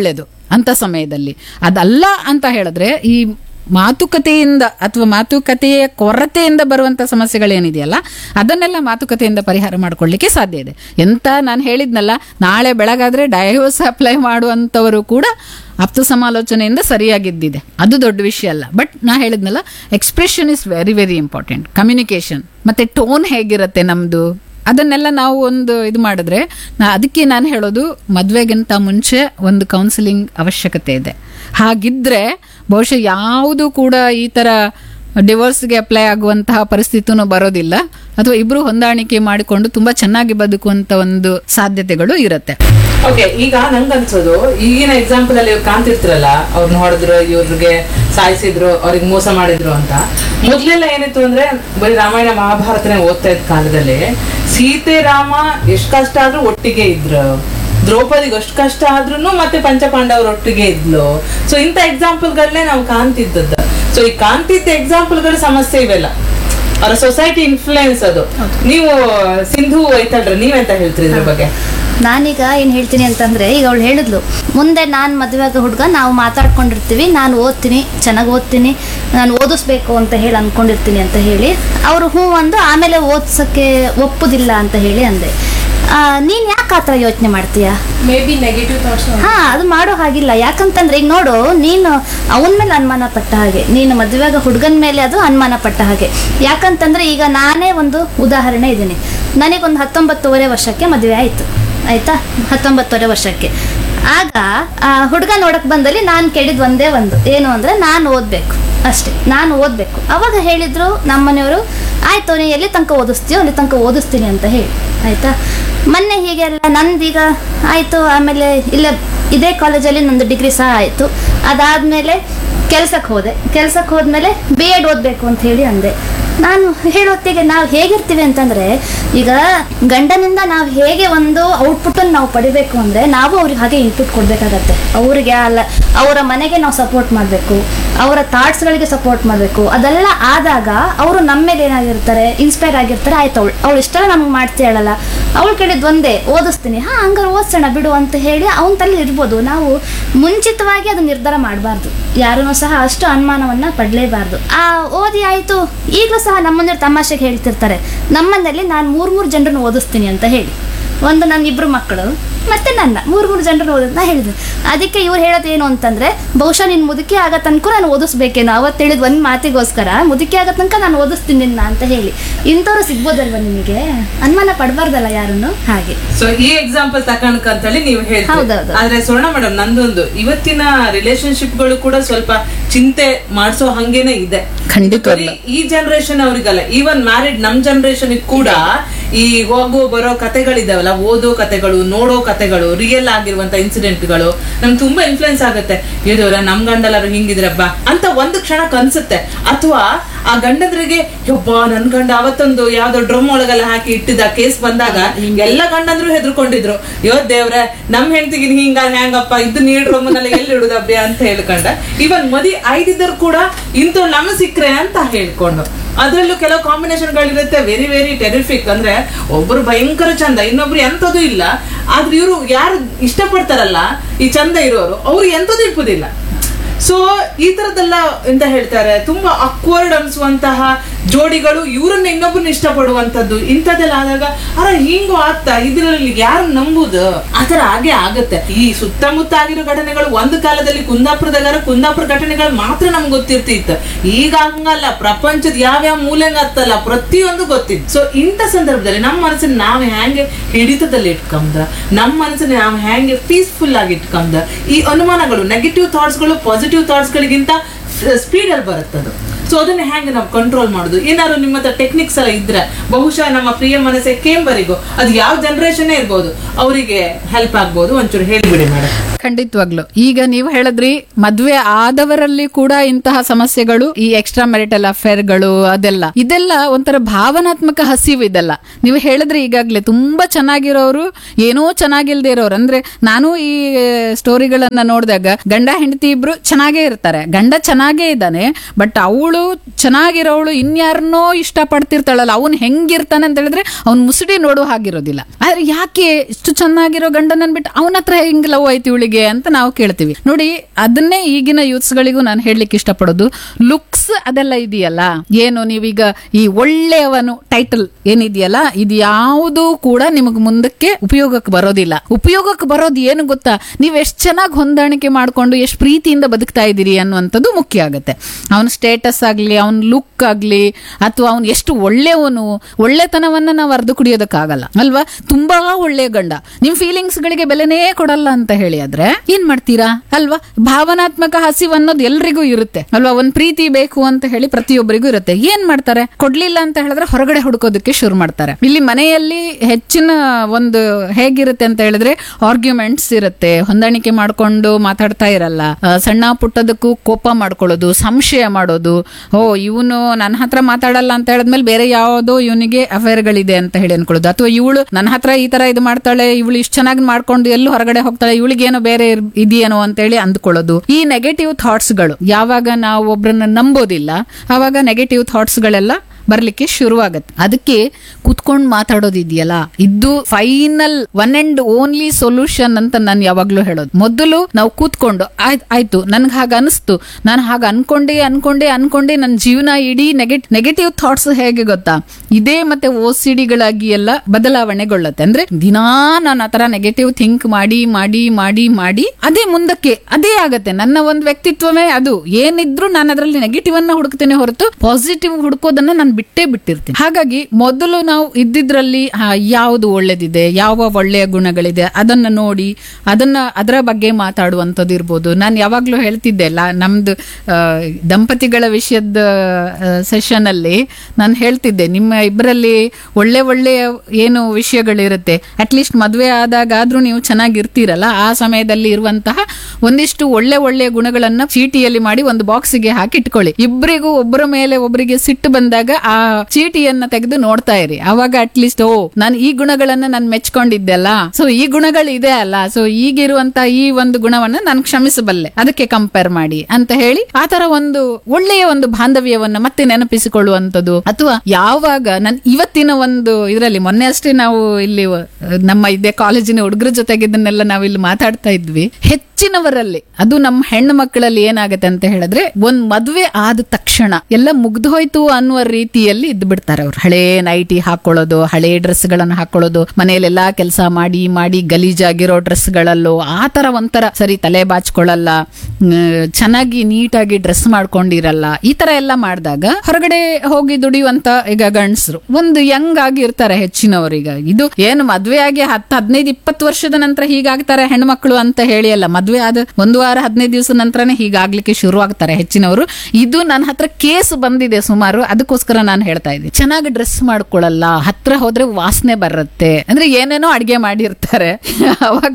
ಅಂತ ಸಮಯದಲ್ಲಿ ಅದಲ್ಲ ಅಂತ ಹೇಳಿದ್ರೆ ಈ ಮಾತುಕತೆಯಿಂದ ಅಥವಾ ಮಾತುಕತೆಯ ಕೊರತೆಯಿಂದ ಬರುವಂತ ಸಮಸ್ಯೆಗಳೇನಿದೆಯಲ್ಲ ಅದನ್ನೆಲ್ಲ ಮಾತುಕತೆಯಿಂದ ಪರಿಹಾರ ಮಾಡ್ಕೊಳ್ಳಿಕ್ಕೆ ಸಾಧ್ಯ ಇದೆ ಎಂತ ನಾನು ಹೇಳಿದ್ನಲ್ಲ ನಾಳೆ ಬೆಳಗಾದ್ರೆ ಡೈವರ್ಸ್ ಅಪ್ಲೈ ಮಾಡುವಂತವರು ಕೂಡ ಆಪ್ತ ಸಮಾಲೋಚನೆಯಿಂದ ಸರಿಯಾಗಿದ್ದಿದೆ ಅದು ದೊಡ್ಡ ವಿಷಯ ಅಲ್ಲ ಬಟ್ ನಾ ಹೇಳಿದ್ನಲ್ಲ expression is very very important communication ಮತ್ತೆ ಟೋನ್ ಹೇಗಿರುತ್ತೆ ನಮ್ದು ಅದನ್ನೆಲ್ಲ ನಾವು ಒಂದು ಇದು ಮಾಡಿದ್ರೆ ನಾ ಅದಕ್ಕೆ ನಾನು ಹೇಳೋದು ಮದುವೆಗಿಂತ ಮುಂಚೆ ಒಂದು ಕೌನ್ಸಿಲಿಂಗ್ ಅವಶ್ಯಕತೆ ಇದೆ ಹಾಗಿದ್ರೆ ಬಹುಶಃ ಯಾವುದು ಕೂಡ ಈ ಥರ ಡಿವೋರ್ಸ್ಗೆ ಅಪ್ಲೈ ಆಗುವಂತಹ ಪರಿಸ್ಥಿತಿನೂ ಬರೋದಿಲ್ಲ ಅಥವಾ ಇಬ್ರು ಹೊಂದಾಣಿಕೆ ಮಾಡಿಕೊಂಡು ತುಂಬಾ ಚೆನ್ನಾಗಿ ಬದುಕುವಂತ ಒಂದು ಸಾಧ್ಯತೆಗಳು ಇರುತ್ತೆ ಓಕೆ ಈಗ ನಂಗ್ ಅನ್ಸೋದು ಈಗಿನ ಎಕ್ಸಾಂಪಲ್ ಅಲ್ಲಿ ಇವ್ರು ಕಾಣ್ತಿರ್ತಿರಲ್ಲ ಅವ್ರನ್ನ ಹೊಡೆದ್ರು ಇವ್ರಿಗೆ ಸಾಯಿಸಿದ್ರು ಅವ್ರಿಗೆ ಮೋಸ ಮಾಡಿದ್ರು ಅಂತ ಮೊದ್ಲೆಲ್ಲ ಏನಿತ್ತು ಅಂದ್ರೆ ಬರೀ ರಾಮಾಯಣ ಮಹಾಭಾರತನೇ ಓದ್ತಾ ಇದ್ದ ಕಾಲದಲ್ಲಿ ಸೀತೆ ರಾಮ ಎಷ್ಟ್ ಕಷ್ಟ ಆದ್ರೂ ಒಟ್ಟಿಗೆ ಇದ್ರು ದ್ರೌಪದಿಗೆ ಅಷ್ಟು ಕಷ್ಟ ಆದ್ರೂ ಮತ್ತೆ ಪಂಚಪಾಂಡವ್ರ ಒಟ್ಟಿಗೆ ಇದ್ಲು ಸೊ ಇಂಥ ಎಕ್ಸಾಂಪಲ್ಗಳನ್ನೇ ನಾವು ಕಾಣ್ತಿದ್ದದ್ದು ಸೊ ಈ ಕಾಣ್ತಿದ್ದ ಎಕ್ಸಾಂಪಲ್ಗಳ ಸಮಸ್ಯೆ ಇವೆಲ್ಲ ಅವರ ಸೊಸೈಟಿ ಇನ್ಫ್ಲೂಯೆನ್ಸ್ ಅದು ನೀವು ಸಿಂಧು ಐತಲ್ರಿ ನೀವೆಂತ ಹೇಳ್ತೀರಿ ಇದ್ರ ಬಗ್ಗೆ ನಾನೀಗ ಏನು ಹೇಳ್ತೀನಿ ಅಂತಂದರೆ ಈಗ ಅವಳು ಹೇಳಿದ್ಲು ಮುಂದೆ ನಾನು ಮದುವೆ ಆಗೋ ಹುಡುಗ ನಾವು ಮಾತಾಡ್ಕೊಂಡಿರ್ತೀವಿ ನಾನು ಓದ್ತೀನಿ ಚೆನ್ನಾಗಿ ಓದ್ತೀನಿ ನಾನು ಓದಿಸ್ಬೇಕು ಅಂತ ಹೇಳಿ ಅಂದ್ಕೊಂಡಿರ್ತೀನಿ ಅಂತ ಹೇಳಿ ಅವರು ಹ್ಞೂ ಅಂದು ಆಮೇಲೆ ಓದ್ಸೋಕ್ಕೆ ಒಪ್ಪುದಿಲ್ಲ ಅಂತ ಹೇಳಿ ಅಂದೆ ನೀನು ಯಾಕೆ ಆ ಥರ ಯೋಚನೆ ಮಾಡ್ತೀಯಾ ಮೇ ಬಿ ನೆಗೆಟಿವ್ ಥಾಟ್ಸ್ ಹಾ ಅದು ಮಾಡೋ ಹಾಗಿಲ್ಲ ಯಾಕಂತಂದ್ರೆ ಈಗ ನೋಡು ನೀನು ಅವನ ಮೇಲೆ ಅನುಮಾನ ಪಟ್ಟ ಹಾಗೆ ನೀನು ಮದುವೆಗ ಹುಡುಗನ ಮೇಲೆ ಅದು ಅನುಮಾನ ಪಟ್ಟ ಹಾಗೆ ಯಾಕಂತಂದ್ರೆ ಈಗ ನಾನೇ ಒಂದು ಉದಾಹರಣೆ ಇದ್ದೀನಿ ನನಗೊಂದು ಹತ್ತೊಂಬತ್ತುವರೆ ವರ್ಷಕ್ಕೆ ಮದುವೆ ಆಯಿತು ಆಯ್ತಾ ಹತ್ತೊಂಬತ್ತುವರೆ ವರ್ಷಕ್ಕೆ ಆಗ ಆ ಹುಡುಗ ನೋಡಕ್ ಬಂದಲ್ಲಿ ನಾನು ಕೇಳಿದ್ ಒಂದೇ ಒಂದು ಏನು ಅಂದ್ರೆ ನಾನು ಓದ್ಬೇಕು ಅಷ್ಟೇ ನಾನು ಓದ್ಬೇಕು ಅವಾಗ ಹೇಳಿದ್ರು ನಮ್ಮನೆಯವರು ಆಯ್ತು ನೀ ಎಲ್ಲಿ ತನಕ ಓದಿಸ್ತೀಯೋ ಅಲ್ಲಿ ತನಕ ಓದಿಸ್ತೀನಿ ಅಂತ ಹೇಳಿ ಆಯ್ತಾ ಮೊನ್ನೆ ಹೀಗೆಲ್ಲ ನಂದೀಗ ಆಯಿತು ಆಮೇಲೆ ಇಲ್ಲೇ ಇದೇ ಕಾಲೇಜಲ್ಲಿ ನಂದು ಡಿಗ್ರಿ ಸಹ ಆಯಿತು ಅದಾದಮೇಲೆ ಕೆಲ್ಸಕ್ಕೆ ಹೋದೆ ಕೆಲ್ಸಕ್ಕೆ ಹೋದ್ಮೇಲೆ ಬಿ ಎಡ್ ಓದಬೇಕು ಅಂತ ಹೇಳಿ ಅಂದೆ ನಾನು ಹೇಳೋತ್ತಿಗೆ ನಾವು ಹೇಗಿರ್ತೀವಿ ಅಂತಂದರೆ ಈಗ ಗಂಡನಿಂದ ನಾವು ಹೇಗೆ ಒಂದು ಔಟ್ಪುಟ್ಟನ್ನು ನಾವು ಪಡಿಬೇಕು ಅಂದರೆ ನಾವು ಅವ್ರಿಗೆ ಹಾಗೆ ಇನ್ಪುಟ್ ಕೊಡಬೇಕಾಗತ್ತೆ ಅವರಿಗೆ ಅಲ್ಲ ಅವರ ಮನೆಗೆ ನಾವು ಸಪೋರ್ಟ್ ಮಾಡಬೇಕು ಅವರ ಥಾಟ್ಸ್ಗಳಿಗೆ ಸಪೋರ್ಟ್ ಮಾಡಬೇಕು ಅದೆಲ್ಲ ಆದಾಗ ಅವರು ನಮ್ಮ ಮೇಲೆ ಏನಾಗಿರ್ತಾರೆ ಇನ್ಸ್ಪೈರ್ ಆಗಿರ್ತಾರೆ ಆಯ್ತು ಅವಳು ಅವಳು ಇಷ್ಟೆಲ್ಲ ನಮ್ಗೆ ಮಾಡ್ತೀಯಳಲ್ಲ ಅವಳು ಕೇಳಿದ್ ಒಂದೇ ಓದಿಸ್ತೀನಿ ಹಾಂ ಹಂಗಾರೆ ಓದಿಸೋಣ ಬಿಡು ಅಂತ ಹೇಳಿ ಅವನ ತಲೆ ಇರ್ಬೋದು ನಾವು ಮುಂಚಿತವಾಗಿ ಅದು ನಿರ್ಧಾರ ಮಾಡಬಾರ್ದು ಯಾರನ್ನೂ ಸಹ ಅಷ್ಟು ಅನುಮಾನವನ್ನು ಪಡಲೇಬಾರ್ದು ಆ ಓದಿ ಆಯಿತು ಈಗಲೂ ಸಹ ನಮ್ಮನೆಯವ್ರು ತಮಾಷೆಗೆ ಹೇಳ್ತಿರ್ತಾರೆ ನಮ್ಮನೇಲಿ ನಾನು ಮೂರು ಮೂರು ಜನರನ್ನು ಓದಿಸ್ತೀನಿ ಅಂತ ಹೇಳಿ ಒಂದು ನನ್ನ ಇಬ್ಬರು ಮಕ್ಕಳು ಮತ್ತೆ ನನ್ನ ಮೂರು ಮೂರು ಜನರನ್ನು ಓದೋದು ನಾ ಹೇಳಿದೆ ಅದಕ್ಕೆ ಇವ್ರು ಹೇಳೋದು ಏನು ಅಂತಂದ್ರೆ ಬಹುಶಃ ನೀನು ಮುದುಕಿ ಆಗೋ ತನಕ ನಾನು ಓದಿಸ್ಬೇಕೇನೋ ಅವತ್ತು ಹೇಳಿದ ಒಂದು ಮಾತಿಗೋಸ್ಕರ ಮುದುಕಿ ಆಗೋ ತನಕ ನಾನು ಓದಿಸ್ತೀನಿ ನಿನ್ನ ಅಂತ ಹೇಳಿ ಇಂಥವ್ರು ಸಿಗ್ಬೋದಲ್ವಾ ನಿಮಗೆ ಅನುಮಾನ ಪಡಬಾರ್ದಲ್ಲ ಯಾರನ್ನು ಹಾಗೆ ಸೊ ಈ ಎಕ್ಸಾಂಪಲ್ ತಕೊಂಡ್ಕಂತೇಳಿ ನೀವು ಹೇಳ್ತೀರಿ ಹೌದೌದು. ಆದ್ರೆ ಸ್ವರ್ಣ ಮೇಡಮ್ ನಂದೊಂದು ಇವತ್ತಿನ ರಿಲೇಶನ್ಶಿಪ್ ಗಳು ಕೂಡ ಸ್ವಲ್ಪ ಚಿಂತೆ ಮಾಡಿಸೋ ಹಂಗೇನೆ ಇದೆ ಖಂಡಿತವಾಗ್ಲೂ. ಬರೀ ಈ ಜನರೇಷನ್ ಅವ್ರಿಗಲ್ಲ ಈವನ್ ಮ್ಯಾರಿಡ್ ನಮ್ ಜನರೇಷನ್ ಕೂಡ ಈ ಹೋಗೋ ಬರೋ ಕತೆಗಳಿದಾವಲ್ಲ ಓದೋ ಕತೆಗಳು ನೋಡೋ ಕತೆಗಳು ರಿಯಲ್ ಆಗಿರುವಂತ ಇನ್ಸಿಡೆಂಟ್ಗಳು ನಮ್ಗೆ ತುಂಬಾ ಇನ್ಫ್ಲುಯೆನ್ಸ್ ಆಗುತ್ತೆ ಇದೇವ್ರ ನಮ್ ಗಂಡಲಾರು ಹಿಂಗಿದ್ರಬ್ಬ ಅಂತ ಒಂದು ಕ್ಷಣ ಕನ್ಸುತ್ತೆ ಅಥವಾ ಆ ಗಂಡಂದ್ರಿಗೆ ಯಬ್ಬಾ ನನ್ ಗಂಡ ಅವತ್ತೊಂದು ಯಾವ್ದೋ ಡ್ರಮ್ ಒಳಗೆಲ್ಲ ಹಾಕಿ ಇಟ್ಟಿದ್ದ ಕೇಸ್ ಬಂದಾಗ ಎಲ್ಲ ಗಂಡಂದ್ರು ಹೆದರ್ಕೊಂಡಿದ್ರು ಯೋ ದೇವ್ರೆ ನಮ್ ಹೆಂಡತಿಗೆ ಹಿಂಗ ಹ್ಯಾಂಗಪ್ಪ ಇದು ನೀಡ್ ಡ್ರಮ್ನೆಲ್ಲ ಎಲ್ಲಿ ಇಡುದಬ್ಬೆ ಅಂತ ಹೇಳ್ಕೊಂಡ ಇವನ್ ಮದಿ ಐದಿದ್ದರು ಕೂಡ ಇಂಥವ್ ನಮ್ ಸಿಕ್ರೆ ಅಂತ ಹೇಳ್ಕೊಂಡು ಅದ್ರಲ್ಲೂ ಕೆಲವು ಕಾಂಬಿನೇಷನ್ ಗಳಿರುತ್ತೆ ವೆರಿ ವೆರಿ ಟೆರಿಫಿಕ್ ಅಂದ್ರೆ ಒಬ್ರು ಭಯಂಕರ ಚಂದ ಇನ್ನೊಬ್ರು ಎಂತದೂ ಇಲ್ಲ ಆದ್ರೆ ಇವರು ಯಾರು ಇಷ್ಟಪಡ್ತಾರಲ್ಲ ಈ ಚಂದ ಇರೋರು ಅವ್ರು ಎಂತದೂ ಇಪ್ಪುದಿಲ್ಲ ಸೊ ಈ ತರದೆಲ್ಲ ಎಂತ ಹೇಳ್ತಾರೆ ತುಂಬಾ ಅಕ್ವರ್ಡ್ ಅನ್ಸುವಂತಹ ಜೋಡಿಗಳು ಇವ್ರನ್ನ ಇನ್ನೊಬ್ಬರನ್ನ ಇಷ್ಟಪಡುವಂತದ್ದು ಇಂಥದ್ದೆಲ್ಲ ಆದಾಗ ಅರ ಹಿಂಗು ಆಗ್ತಾ ಇದ್ರಲ್ಲಿ ಯಾರು ನಂಬುದು ಆತರ ಹಾಗೆ ಆಗತ್ತೆ ಈ ಸುತ್ತಮುತ್ತ ಆಗಿರೋ ಘಟನೆಗಳು ಒಂದು ಕಾಲದಲ್ಲಿ ಕುಂದಾಪುರದಾಗ ಕುಂದಾಪುರ ಘಟನೆಗಳು ಮಾತ್ರ ನಮ್ಗೆ ಗೊತ್ತಿರ್ತಿತ್ತು ಈಗ ಹಂಗಲ್ಲ ಪ್ರಪಂಚದ ಯಾವ್ಯಾವ ಮೂಲೆಂಗ ಹತ್ತಲ್ಲ ಪ್ರತಿಯೊಂದು ಗೊತ್ತಿತ್ತು ಸೊ ಇಂಥ ಸಂದರ್ಭದಲ್ಲಿ ನಮ್ಮ ಮನಸ್ಸನ್ನ ನಾವು ಹೆಂಗೆ ಹಿಡಿತದಲ್ಲಿ ಇಟ್ಕೊಂಡ ನಮ್ಮ ಮನಸ್ಸನ್ನ ನಾವು ಹೆಂಗೆ ಪೀಸ್ಫುಲ್ ಆಗಿ ಇಟ್ಕೊಂಡ ಈ ಅನುಮಾನಗಳು ನೆಗೆಟಿವ್ ಥಾಟ್ಸ್ಗಳು ಪಾಸಿಟಿವ್ ಥಾಟ್ಸ್ಗಳಿಗಿಂತ ಸ್ಪೀಡ್ ಅಲ್ಲಿ ಬರುತ್ತದು ಸೊ ಅದನ್ನ ಹೆಂಗೆ ನಾವು ಕಂಟ್ರೋಲ್ ಮಾಡೋದು ಏನಾದ್ರು ನಿಮ್ಮ ಹತ್ರ ಟೆಕ್ನಿಕ್ಸ್ ಎಲ್ಲ ಇದ್ರೆ ಬಹುಶಃ ನಮ್ಮ ಪ್ರಿಯ ಮನಸ್ಸೆ ಕೇಂಬರಿಗೂ ಅದು ಯಾವ ಜನರೇಷನ್ ಇರ್ಬೋದು ಅವರಿಗೆ ಹೆಲ್ಪ್ ಆಗ್ಬೋದು ಒಂಚೂರು ಹೇಳ್ಬಿಡಿ ಮೇಡಮ್ ಖಂಡಿತವಾಗ್ಲು ಈಗ ನೀವು ಹೇಳಿದ್ರಿ ಮದ್ವೆ ಆದವರಲ್ಲಿ ಕೂಡ ಇಂತಹ ಸಮಸ್ಯೆಗಳು ಈ ಎಕ್ಸ್ಟ್ರಾ ಮೆರಿಟಲ್ ಅಫೇರ್ಗಳು ಅದೆಲ್ಲ ಇದೆಲ್ಲ ಒಂಥರ ಭಾವನಾತ್ಮಕ ಹಸಿವು ಇದೆಲ್ಲ ನೀವು ಹೇಳಿದ್ರಿ ಈಗಾಗ್ಲೇ ತುಂಬಾ ಚೆನ್ನಾಗಿರೋರು ಏನೋ ಚೆನ್ನಾಗಿಲ್ದೇ ಇರೋರು ಅಂದ್ರೆ ನಾನು ಈ ಸ್ಟೋರಿಗಳನ್ನ ನೋಡಿದಾಗ ಗಂಡ ಹೆಂಡತಿ ಇಬ್ರು ಚೆನ್ನಾಗೇ ಇರ್ತಾರೆ ಗಂಡ ಚೆನ್ನಾಗೇ ಇದ್ದಾನೆ ಬಟ್ ಅವಳು ಒಬ್ಳು ಚೆನ್ನಾಗಿರೋವಳು ಇನ್ಯಾರನ್ನೋ ಇಷ್ಟ ಪಡ್ತಿರ್ತಾಳಲ್ಲ ಅವ್ನು ಹೆಂಗಿರ್ತಾನೆ ಅಂತ ಹೇಳಿದ್ರೆ ಅವ್ನ್ ಮುಸುಡಿ ನೋಡೋ ಹಾಗಿರೋದಿಲ್ಲ ಆದ್ರೆ ಯಾಕೆ ಇಷ್ಟು ಚೆನ್ನಾಗಿರೋ ಗಂಡನನ್ ಬಿಟ್ಟು ಅವನ ಹತ್ರ ಹೆಂಗ್ ಲವ್ ಆಯ್ತು ಇವಳಿಗೆ ಅಂತ ನಾವು ಕೇಳ್ತೀವಿ ನೋಡಿ ಅದನ್ನೇ ಈಗಿನ ಯೂತ್ಸ್ ಗಳಿಗೂ ನಾನು ಹೇಳಲಿಕ್ಕೆ ಇಷ್ಟಪಡೋದು ಲುಕ್ಸ್ ಅದೆಲ್ಲ ಇದೆಯಲ್ಲ ಏನು ನೀವೀಗ ಈ ಒಳ್ಳೆಯವನು ಟೈಟಲ್ ಏನಿದೆಯಲ್ಲ ಇದು ಯಾವುದು ಕೂಡ ನಿಮಗೆ ಮುಂದಕ್ಕೆ ಉಪಯೋಗಕ್ಕೆ ಬರೋದಿಲ್ಲ ಉಪಯೋಗಕ್ಕೆ ಬರೋದು ಏನು ಗೊತ್ತಾ ನೀವು ಎಷ್ಟು ಚೆನ್ನಾಗಿ ಹೊಂದಾಣಿಕೆ ಮಾಡ್ಕೊಂಡು ಎಷ್ಟು ಪ್ರೀತಿಯಿಂದ ಬದುಕ್ತಾ ಇದ್ದೀರಿ ಅನ್ನುವಂಥದ್ದು ಮುಖ್ಯ ಆಗುತ್ತೆ ಅವನ ಸ್ಟೇಟಸ್ ಆಗಲಿ ಅವನ ಲುಕ್ ಆಗಲಿ ಅಥವಾ ಅವನು ಎಷ್ಟು ಒಳ್ಳೆಯವನು ಒಳ್ಳೆತನವನ್ನ ನಾವು ಅರ್ದು ಕುಡಿಯೋದಕ್ಕಾಗಲ್ಲ ಅಲ್ವಾ ತುಂಬಾ ಒಳ್ಳೆಯ ಗಂಡ ನಿಮ್ ಫೀಲಿಂಗ್ಸ್ ಗಳಿಗೆ ಬೆಲೆನೇ ಕೊಡಲ್ಲ ಅಂತ ಹೇಳಿ ಆದ್ರೆ ಏನ್ ಮಾಡ್ತೀರಾ ಅಲ್ವಾ ಭಾವನಾತ್ಮಕ ಹಸಿವು ಅನ್ನೋದು ಎಲ್ರಿಗೂ ಇರುತ್ತೆ ಅಲ್ವಾ ಒಂದ್ ಪ್ರೀತಿ ಬೇಕು ಅಂತ ಹೇಳಿ ಪ್ರತಿಯೊಬ್ಬರಿಗೂ ಇರುತ್ತೆ ಏನ್ ಮಾಡ್ತಾರೆ ಕೊಡ್ಲಿಲ್ಲ ಅಂತ ಹೇಳಿದ್ರೆ ಹೊರಗಡೆ ಹುಡುಕೋದಕ್ಕೆ ಶುರು ಮಾಡ್ತಾರೆ ಇಲ್ಲಿ ಮನೆಯಲ್ಲಿ ಹೆಚ್ಚಿನ ಒಂದು ಹೇಗಿರುತ್ತೆ ಅಂತ ಹೇಳಿದ್ರೆ ಆರ್ಗ್ಯುಮೆಂಟ್ಸ್ ಇರುತ್ತೆ ಹೊಂದಾಣಿಕೆ ಮಾಡ್ಕೊಂಡು ಮಾತಾಡ್ತಾ ಇರಲ್ಲ ಆ, ಸಣ್ಣ ಪುಟ್ಟದಕ್ಕೂ ಕೋಪ ಮಾಡ್ಕೊಳ್ಳೋದು ಸಂಶಯ ಮಾಡೋದು ಓ ಇವನು ನನ್ನ ಹತ್ರ ಮಾತಾಡಲ್ಲ ಅಂತ ಹೇಳಿದ್ಮೇಲೆ ಬೇರೆ ಯಾವುದೋ ಇವನಿಗೆ ಅಫೇರ್ಗಳಿದೆ ಅಂತ ಹೇಳಿ ಅನ್ಕೊಳ್ಳೋದು ಅಥವಾ ಇವಳು ನನ್ನ ಹತ್ರ ಈ ತರ ಇದು ಮಾಡ್ತಾಳೆ ಇವಳು ಇಷ್ಟು ಚೆನ್ನಾಗಿ ಮಾಡ್ಕೊಂಡು ಎಲ್ಲೂ ಹೊರಗಡೆ ಹೋಗ್ತಾಳೆ ಇವಳಿಗೇನೋ ಬೇರೆ ಇರ್- ಇದೆಯೇನೋ ಅಂತ ಹೇಳಿ ಅಂದ್ಕೊಳ್ಳೋದು ಈ ನೆಗೆಟಿವ್ ಥಾಟ್ಸ್ಗಳು ಯಾವಾಗ ನಾವು ಒಬ್ರನ್ನ ನಂಬೋದಿಲ್ಲ ಆವಾಗ ನೆಗೆಟಿವ್ ಥಾಟ್ಸ್ಗಳೆಲ್ಲ ಬರ್ಲಿಕ್ಕೆ ಶುರುವಾಗತ್ತೆ ಅದಕ್ಕೆ ಕುತ್ಕೊಂಡು ಮಾತಾಡೋದಿದೆಯಲ್ಲ ಇದು final one and only solution ಅಂತ ನಾನು ಯಾವಾಗ್ಲೂ ಹೇಳೋದು ಮೊದಲು ನಾವು ಕೂತ್ಕೊಂಡು ಆಯ್ತ್- ಆಯ್ತು ನನ್ಗೆ ಹಾಗೆ ಅನಿಸ್ತು ನಾನು ಹಾಗೆ ಅನ್ಕೊಂಡೆ ಅನ್ಕೊಂಡೆ ಅನ್ಕೊಂಡೆ ನನ್ನ ಜೀವನ ಇಡೀ ನೆಗೆಟ್ ನೆಗೆಟಿವ್ ಥಾಟ್ಸ್ ಹೇಗೆ ಗೊತ್ತಾ ಇದೇ ಮತ್ತೆ ಓ ಸಿ ಡಿಗಳಾಗಿ ಎಲ್ಲ ಬದಲಾವಣೆಗೊಳ್ಳುತ್ತೆ ಅಂದ್ರೆ ದಿನಾ ನಾನು ಆತರ ನೆಗೆಟಿವ್ ಥಿಂಕ್ ಮಾಡಿ ಮಾಡಿ ಮಾಡಿ ಮಾಡಿ ಅದೇ ಮುಂದಕ್ಕೆ ಅದೇ ಆಗತ್ತೆ ನನ್ನ ಒಂದು ವ್ಯಕ್ತಿತ್ವವೇ ಅದು ಏನಿದ್ರು ನಾನು ಅದರಲ್ಲಿ ನೆಗೆಟಿವ್ ಅನ್ನ ಹುಡುಕ್ತೇನೆ ಹೊರತು ಪಾಸಿಟಿವ್ ಹುಡುಕೋದನ್ನ ನಾನು ಬಿಟ್ಟೇ ಬಿಟ್ಟಿರ್ತೀನಿ ಹಾಗಾಗಿ ಮೊದಲು ನಾವು ಇದ್ದಿದ್ರಲ್ಲಿ ಆ, ಯಾವುದು ಒಳ್ಳೇದಿದೆ ಯಾವ ಒಳ್ಳೆಯ ಗುಣಗಳಿದೆ ಅದನ್ನ ನೋಡಿ ಅದನ್ನ ಅದರ ಬಗ್ಗೆ ಮಾತಾಡುವಂಥದ್ದು ಇರ್ಬೋದು ನಾನು ಯಾವಾಗ್ಲೂ ಹೇಳ್ತಿದ್ದೆ ಅಲ್ಲ ನಮ್ದು ಆ, ದಂಪತಿಗಳ ವಿಷಯದ ಸೆಷನ್ ಅಲ್ಲಿ ನಾನು ಹೇಳ್ತಿದ್ದೆ ನಿಮ್ಮ ಇಬ್ಬರಲ್ಲಿ ಒಳ್ಳೆ ಒಳ್ಳೆಯ ಏನು ವಿಷಯಗಳಿರುತ್ತೆ ಅಟ್ಲೀಸ್ಟ್ ಮದುವೆ ಆದಾಗ ಆದ್ರೂ ನೀವು ಚೆನ್ನಾಗಿರ್ತೀರಲ್ಲ ಆ ಸಮಯದಲ್ಲಿ ಇರುವಂತಹ ಒಂದಿಷ್ಟು ಒಳ್ಳೆ ಒಳ್ಳೆಯ ಗುಣಗಳನ್ನ ಚೀಟಿಯಲ್ಲಿ ಮಾಡಿ ಒಂದು ಬಾಕ್ಸಿಗೆ ಹಾಕಿ ಇಟ್ಕೊಳ್ಳಿ ಇಬ್ಬರಿಗೂ ಒಬ್ಬರ ಮೇಲೆ ಒಬ್ಬರಿಗೆ ಸಿಟ್ಟು ಬಂದಾಗ ಆ ಚೀಟಿಯನ್ನ ತೆಗೆದು ನೋಡ್ತಾ ಇರಿ ಅವಾಗ ಅಟ್ಲೀಸ್ಟ್ ಓ ನಾನು ಈ ಗುಣಗಳನ್ನ ನಾನು ಮೆಚ್ಕೊಂಡಿದ್ದೆ ಅಲ್ಲ ಸೊ ಈ ಗುಣಗಳು ಇದೆ ಅಲ್ಲ ಸೊ ಈಗಿರುವಂತ ಈ ಒಂದು ಗುಣವನ್ನ ನಾನು ಕ್ಷಮಿಸಬಲ್ಲೆ ಅದಕ್ಕೆ ಕಂಪೇರ್ ಮಾಡಿ ಅಂತ ಹೇಳಿ ಆ ತರ ಒಂದು ಒಳ್ಳೆಯ ಒಂದು ಬಾಂಧವ್ಯವನ್ನ ಮತ್ತೆ ನೆನಪಿಸಿಕೊಳ್ಳುವಂಥದ್ದು ಅಥವಾ ಯಾವಾಗ ನನ್ ಇವತ್ತಿನ ಒಂದು ಇದರಲ್ಲಿ ಮೊನ್ನೆ ಅಷ್ಟೇ ನಾವು ಇಲ್ಲಿ ಅಹ್, ನಮ್ಮ ಇದೇ ಕಾಲೇಜಿನ ಹುಡುಗರ ಜೊತೆಗೆ ಇದನ್ನೆಲ್ಲ ನಾವು ಇಲ್ಲಿ ಮಾತಾಡ್ತಾ ಇದ್ವಿ ಹೆಚ್ಚಿನವರಲ್ಲಿ ಅದು ನಮ್ಮ ಹೆಣ್ಣು ಮಕ್ಕಳಲ್ಲಿ ಏನಾಗುತ್ತೆ ಅಂತ ಹೇಳಿದ್ರೆ ಒಂದ್ ಮದುವೆ ಆದ ತಕ್ಷಣ ಎಲ್ಲ ಮುಗ್ದು ಹೋಯ್ತು ಅನ್ನುವ ರೀತಿಯಲ್ಲಿ ಇದ್ದು ಬಿಡ್ತಾರೆ ಅವ್ರು ಹಳೇ ನೈಟಿ ಹಾಕೊಳ್ಳೋದು ಹಳೇ ಡ್ರೆಸ್ ಗಳನ್ನ ಹಾಕೊಳ್ಳೋದು ಮನೆಯಲ್ಲೆಲ್ಲಾ ಕೆಲಸ ಮಾಡಿ ಮಾಡಿ ಗಲೀಜಾಗಿರೋ ಡ್ರೆಸ್ ಗಳಲ್ಲೋ ಆ ತರ ಒಂಥರ ಸರಿ ತಲೆ ಬಾಚ್ಕೊಳ್ಳಲ್ಲ ಮ್, ಚೆನ್ನಾಗಿ ನೀಟಾಗಿ ಡ್ರೆಸ್ ಮಾಡ್ಕೊಂಡಿರಲ್ಲ ಈ ತರ ಎಲ್ಲ ಮಾಡಿದಾಗ ಹೊರಗಡೆ ಹೋಗಿ ದುಡಿಯುವಂತ ಈಗ ಗಂಡಸರು ಒಂದು ಯಂಗ್ ಆಗಿ ಇರ್ತಾರೆ ಹೆಚ್ಚಿನವರೀಗ ಇದು ಏನು ಮದ್ವೆ ಆಗಿ ಹತ್ತು ಹದಿನೈದು ಇಪ್ಪತ್ತು ವರ್ಷದ ನಂತರ ಹೀಗಾಗ್ತಾರೆ ಹೆಣ್ಮಕ್ಳು ಅಂತ ಹೇಳಿ ಅಲ್ಲ ಮದ್ವೆ ಆದ ಒಂದು ವಾರ ಹದಿನೈದು ದಿವಸ ನಂತರನೇ ಹೀಗಾಗ್ಲಿಕ್ಕೆ ಶುರು ಆಗ್ತಾರೆ ಹೆಚ್ಚಿನವರು ಇದು ನನ್ನ ಹತ್ರ ಕೇಸ್ ಬಂದಿದೆ ಸುಮಾರು ಅದಕ್ಕೋಸ್ಕರ ನಾನು ಹೇಳ್ತಾ ಇದ್ದೀನಿ ಚೆನ್ನಾಗಿ ಡ್ರೆಸ್ ಮಾಡ್ಕೊಳ್ಳಲ್ಲ ಹತ್ರ ಹೋದ್ರೆ ವಾಸನೆ ಬರುತ್ತೆ ಅಂದ್ರೆ ಏನೇನೋ ಅಡ್ಗೆ ಮಾಡಿರ್ತಾರೆ ಅವಾಗ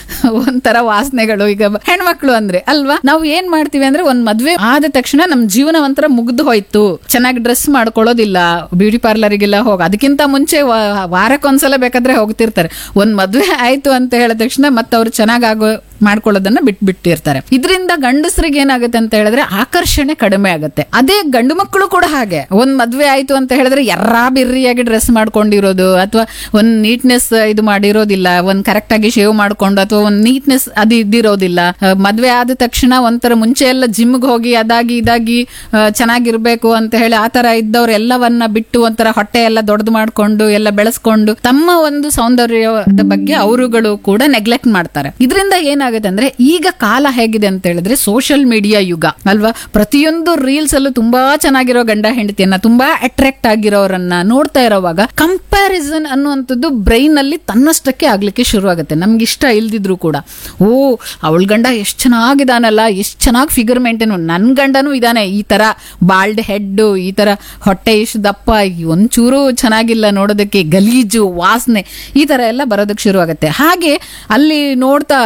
ಒಂಥರ ವಾಸನೆಗಳು ಈಗ ಹೆಣ್ಮಕ್ಳು ಅಂದ್ರೆ ಅಲ್ವಾ ನಾವು ಏನ್ ಮಾಡ್ತೀವಿ ಅಂದ್ರೆ ಒಂದ್ ಮದ್ವೆ ಆದ ತಕ್ಷಣ ನಮ್ ಜೀವನ ಒಂಥರ ಮುಗ್ದು ಹೋಯ್ತು ಚೆನ್ನಾಗಿ ಡ್ರೆಸ್ ಮಾಡ್ಕೊಳ್ಳೋದಿಲ್ಲ ಬ್ಯೂಟಿ ಪಾರ್ಲರಿಗೆಲ್ಲ ಹೋಗ ಅದಕ್ಕಿಂತ ಮುಂಚೆ ವಾ- ವಾರಕ್ಕೊಂದ್ಸಲ ಬೇಕಾದ್ರೆ ಹೋಗ್ತಿರ್ತಾರೆ ಒಂದ್ ಮದ್ವೆ ಆಯ್ತು ಅಂತ ಹೇಳಿದ ತಕ್ಷಣ ಮತ್ತೆ ಅವ್ರು ಚೆನ್ನಾಗಾಗೋ ಮಾಡ್ಕೊಳ್ಳೋದನ್ನ ಬಿಟ್ಬಿಟ್ಟಿರ್ತಾರೆ ಇದರಿಂದ ಗಂಡಸರಿಗೆ ಏನಾಗುತ್ತೆ ಅಂತ ಹೇಳಿದ್ರೆ ಆಕರ್ಷಣೆ ಕಡಿಮೆ ಆಗುತ್ತೆ ಅದೇ ಗಂಡು ಮಕ್ಕಳು ಕೂಡ ಹಾಗೆ ಒಂದ್ ಮದ್ವೆ ಆಯ್ತು ಅಂತ ಹೇಳಿದ್ರೆ ಎರ್ರಾ ಬಿರ್ರಿಯಾಗಿ ಡ್ರೆಸ್ ಮಾಡ್ಕೊಂಡಿರೋದು ಅಥವಾ ಒಂದ್ ನೀಟ್ನೆಸ್ ಇದು ಮಾಡಿರೋದಿಲ್ಲ ಒಂದ್ ಕರೆಕ್ಟ್ ಆಗಿ ಶೇವ್ ಮಾಡ್ಕೊಂಡು ಅಥವಾ ಒಂದ್ ನೀಟ್ನೆಸ್ ಅದು ಇದ್ದಿರೋದಿಲ್ಲ ಆ, ಮದ್ವೆ ಆದ ತಕ್ಷಣ ಒಂಥರ ಮುಂಚೆ ಎಲ್ಲ ಜಿಮ್ಗೆ ಹೋಗಿ ಅದಾಗಿ ಇದಾಗಿ ಆ, ಚೆನ್ನಾಗಿರ್ಬೇಕು ಅಂತ ಹೇಳಿ ಆ ತರ ಇದ್ದವ್ರು ಎಲ್ಲವನ್ನ ಬಿಟ್ಟು ಒಂಥರ ಹೊಟ್ಟೆ ಎಲ್ಲ ದೊಡ್ಡದು ಮಾಡ್ಕೊಂಡು ಎಲ್ಲ ಬೆಳೆಸ್ಕೊಂಡು ತಮ್ಮ ಒಂದು ಸೌಂದರ್ಯದ ಬಗ್ಗೆ ಅವರುಗಳು ಕೂಡ ನೆಗ್ಲೆಕ್ಟ್ ಮಾಡ್ತಾರೆ ಇದರಿಂದ ಏನಾಗುತ್ತೆ ಅಂದ್ರೆ ಈಗ ಕಾಲ ಹೇಗಿದೆ ಅಂತ ಹೇಳಿದ್ರೆ ಸೋಷಿಯಲ್ ಮೀಡಿಯಾ ಯುಗ ಅಲ್ವಾ ಪ್ರತಿಯೊಂದು ರೀಲ್ಸ್ ಅಲ್ಲೂ ತುಂಬಾ ಚೆನ್ನಾಗಿರೋ ಗಂಡ ಹೆಂಡತಿಯನ್ನ ತುಂಬಾ ಅಟ್ರಾಕ್ಟ್ ಆಗಿರೋರನ್ನ ನೋಡ್ತಾ ಇರೋವಾಗ ಕಂಪ್ಯಾರಿಸನ್ ಅನ್ನುವಂಥದ್ದು ಬ್ರೈನ್ ಅಲ್ಲಿ ತನ್ನಷ್ಟಕ್ಕೆ ಆಗ್ಲಿಕ್ಕೆ ಶುರು ಆಗುತ್ತೆ ನಮ್ಗೆ ಇಷ್ಟ ಇಲ್ದಿದ್ರು ಕೂಡ ಓ ಅವಳ ಗಂಡ ಎಷ್ಟು ಚೆನ್ನಾಗಿದಾನಲ್ಲ ಎಷ್ಟು ಚೆನ್ನಾಗಿ ಫಿಗರ್ ಮೇಂಟೈನ್ ನನ್ ಗಂಡನೂ ಇದಾನೆ ಈ ತರ ಬಾಲ್ಡ್ ಹೆಡ್ ಈ ತರ ಹೊಟ್ಟೆ ಇಷ್ಟು ದಪ್ಪ ಈ ಒಂಚೂರು ಚೆನ್ನಾಗಿಲ್ಲ ನೋಡೋದಕ್ಕೆ ಗಲೀಜು ವಾಸನೆ ಈ ತರ ಎಲ್ಲ ಬರೋದಕ್ಕೆ ಶುರು ಆಗುತ್ತೆ ಹಾಗೆ ಅಲ್ಲಿ ನೋಡ್ತಾ ಒಳ್ಳೆ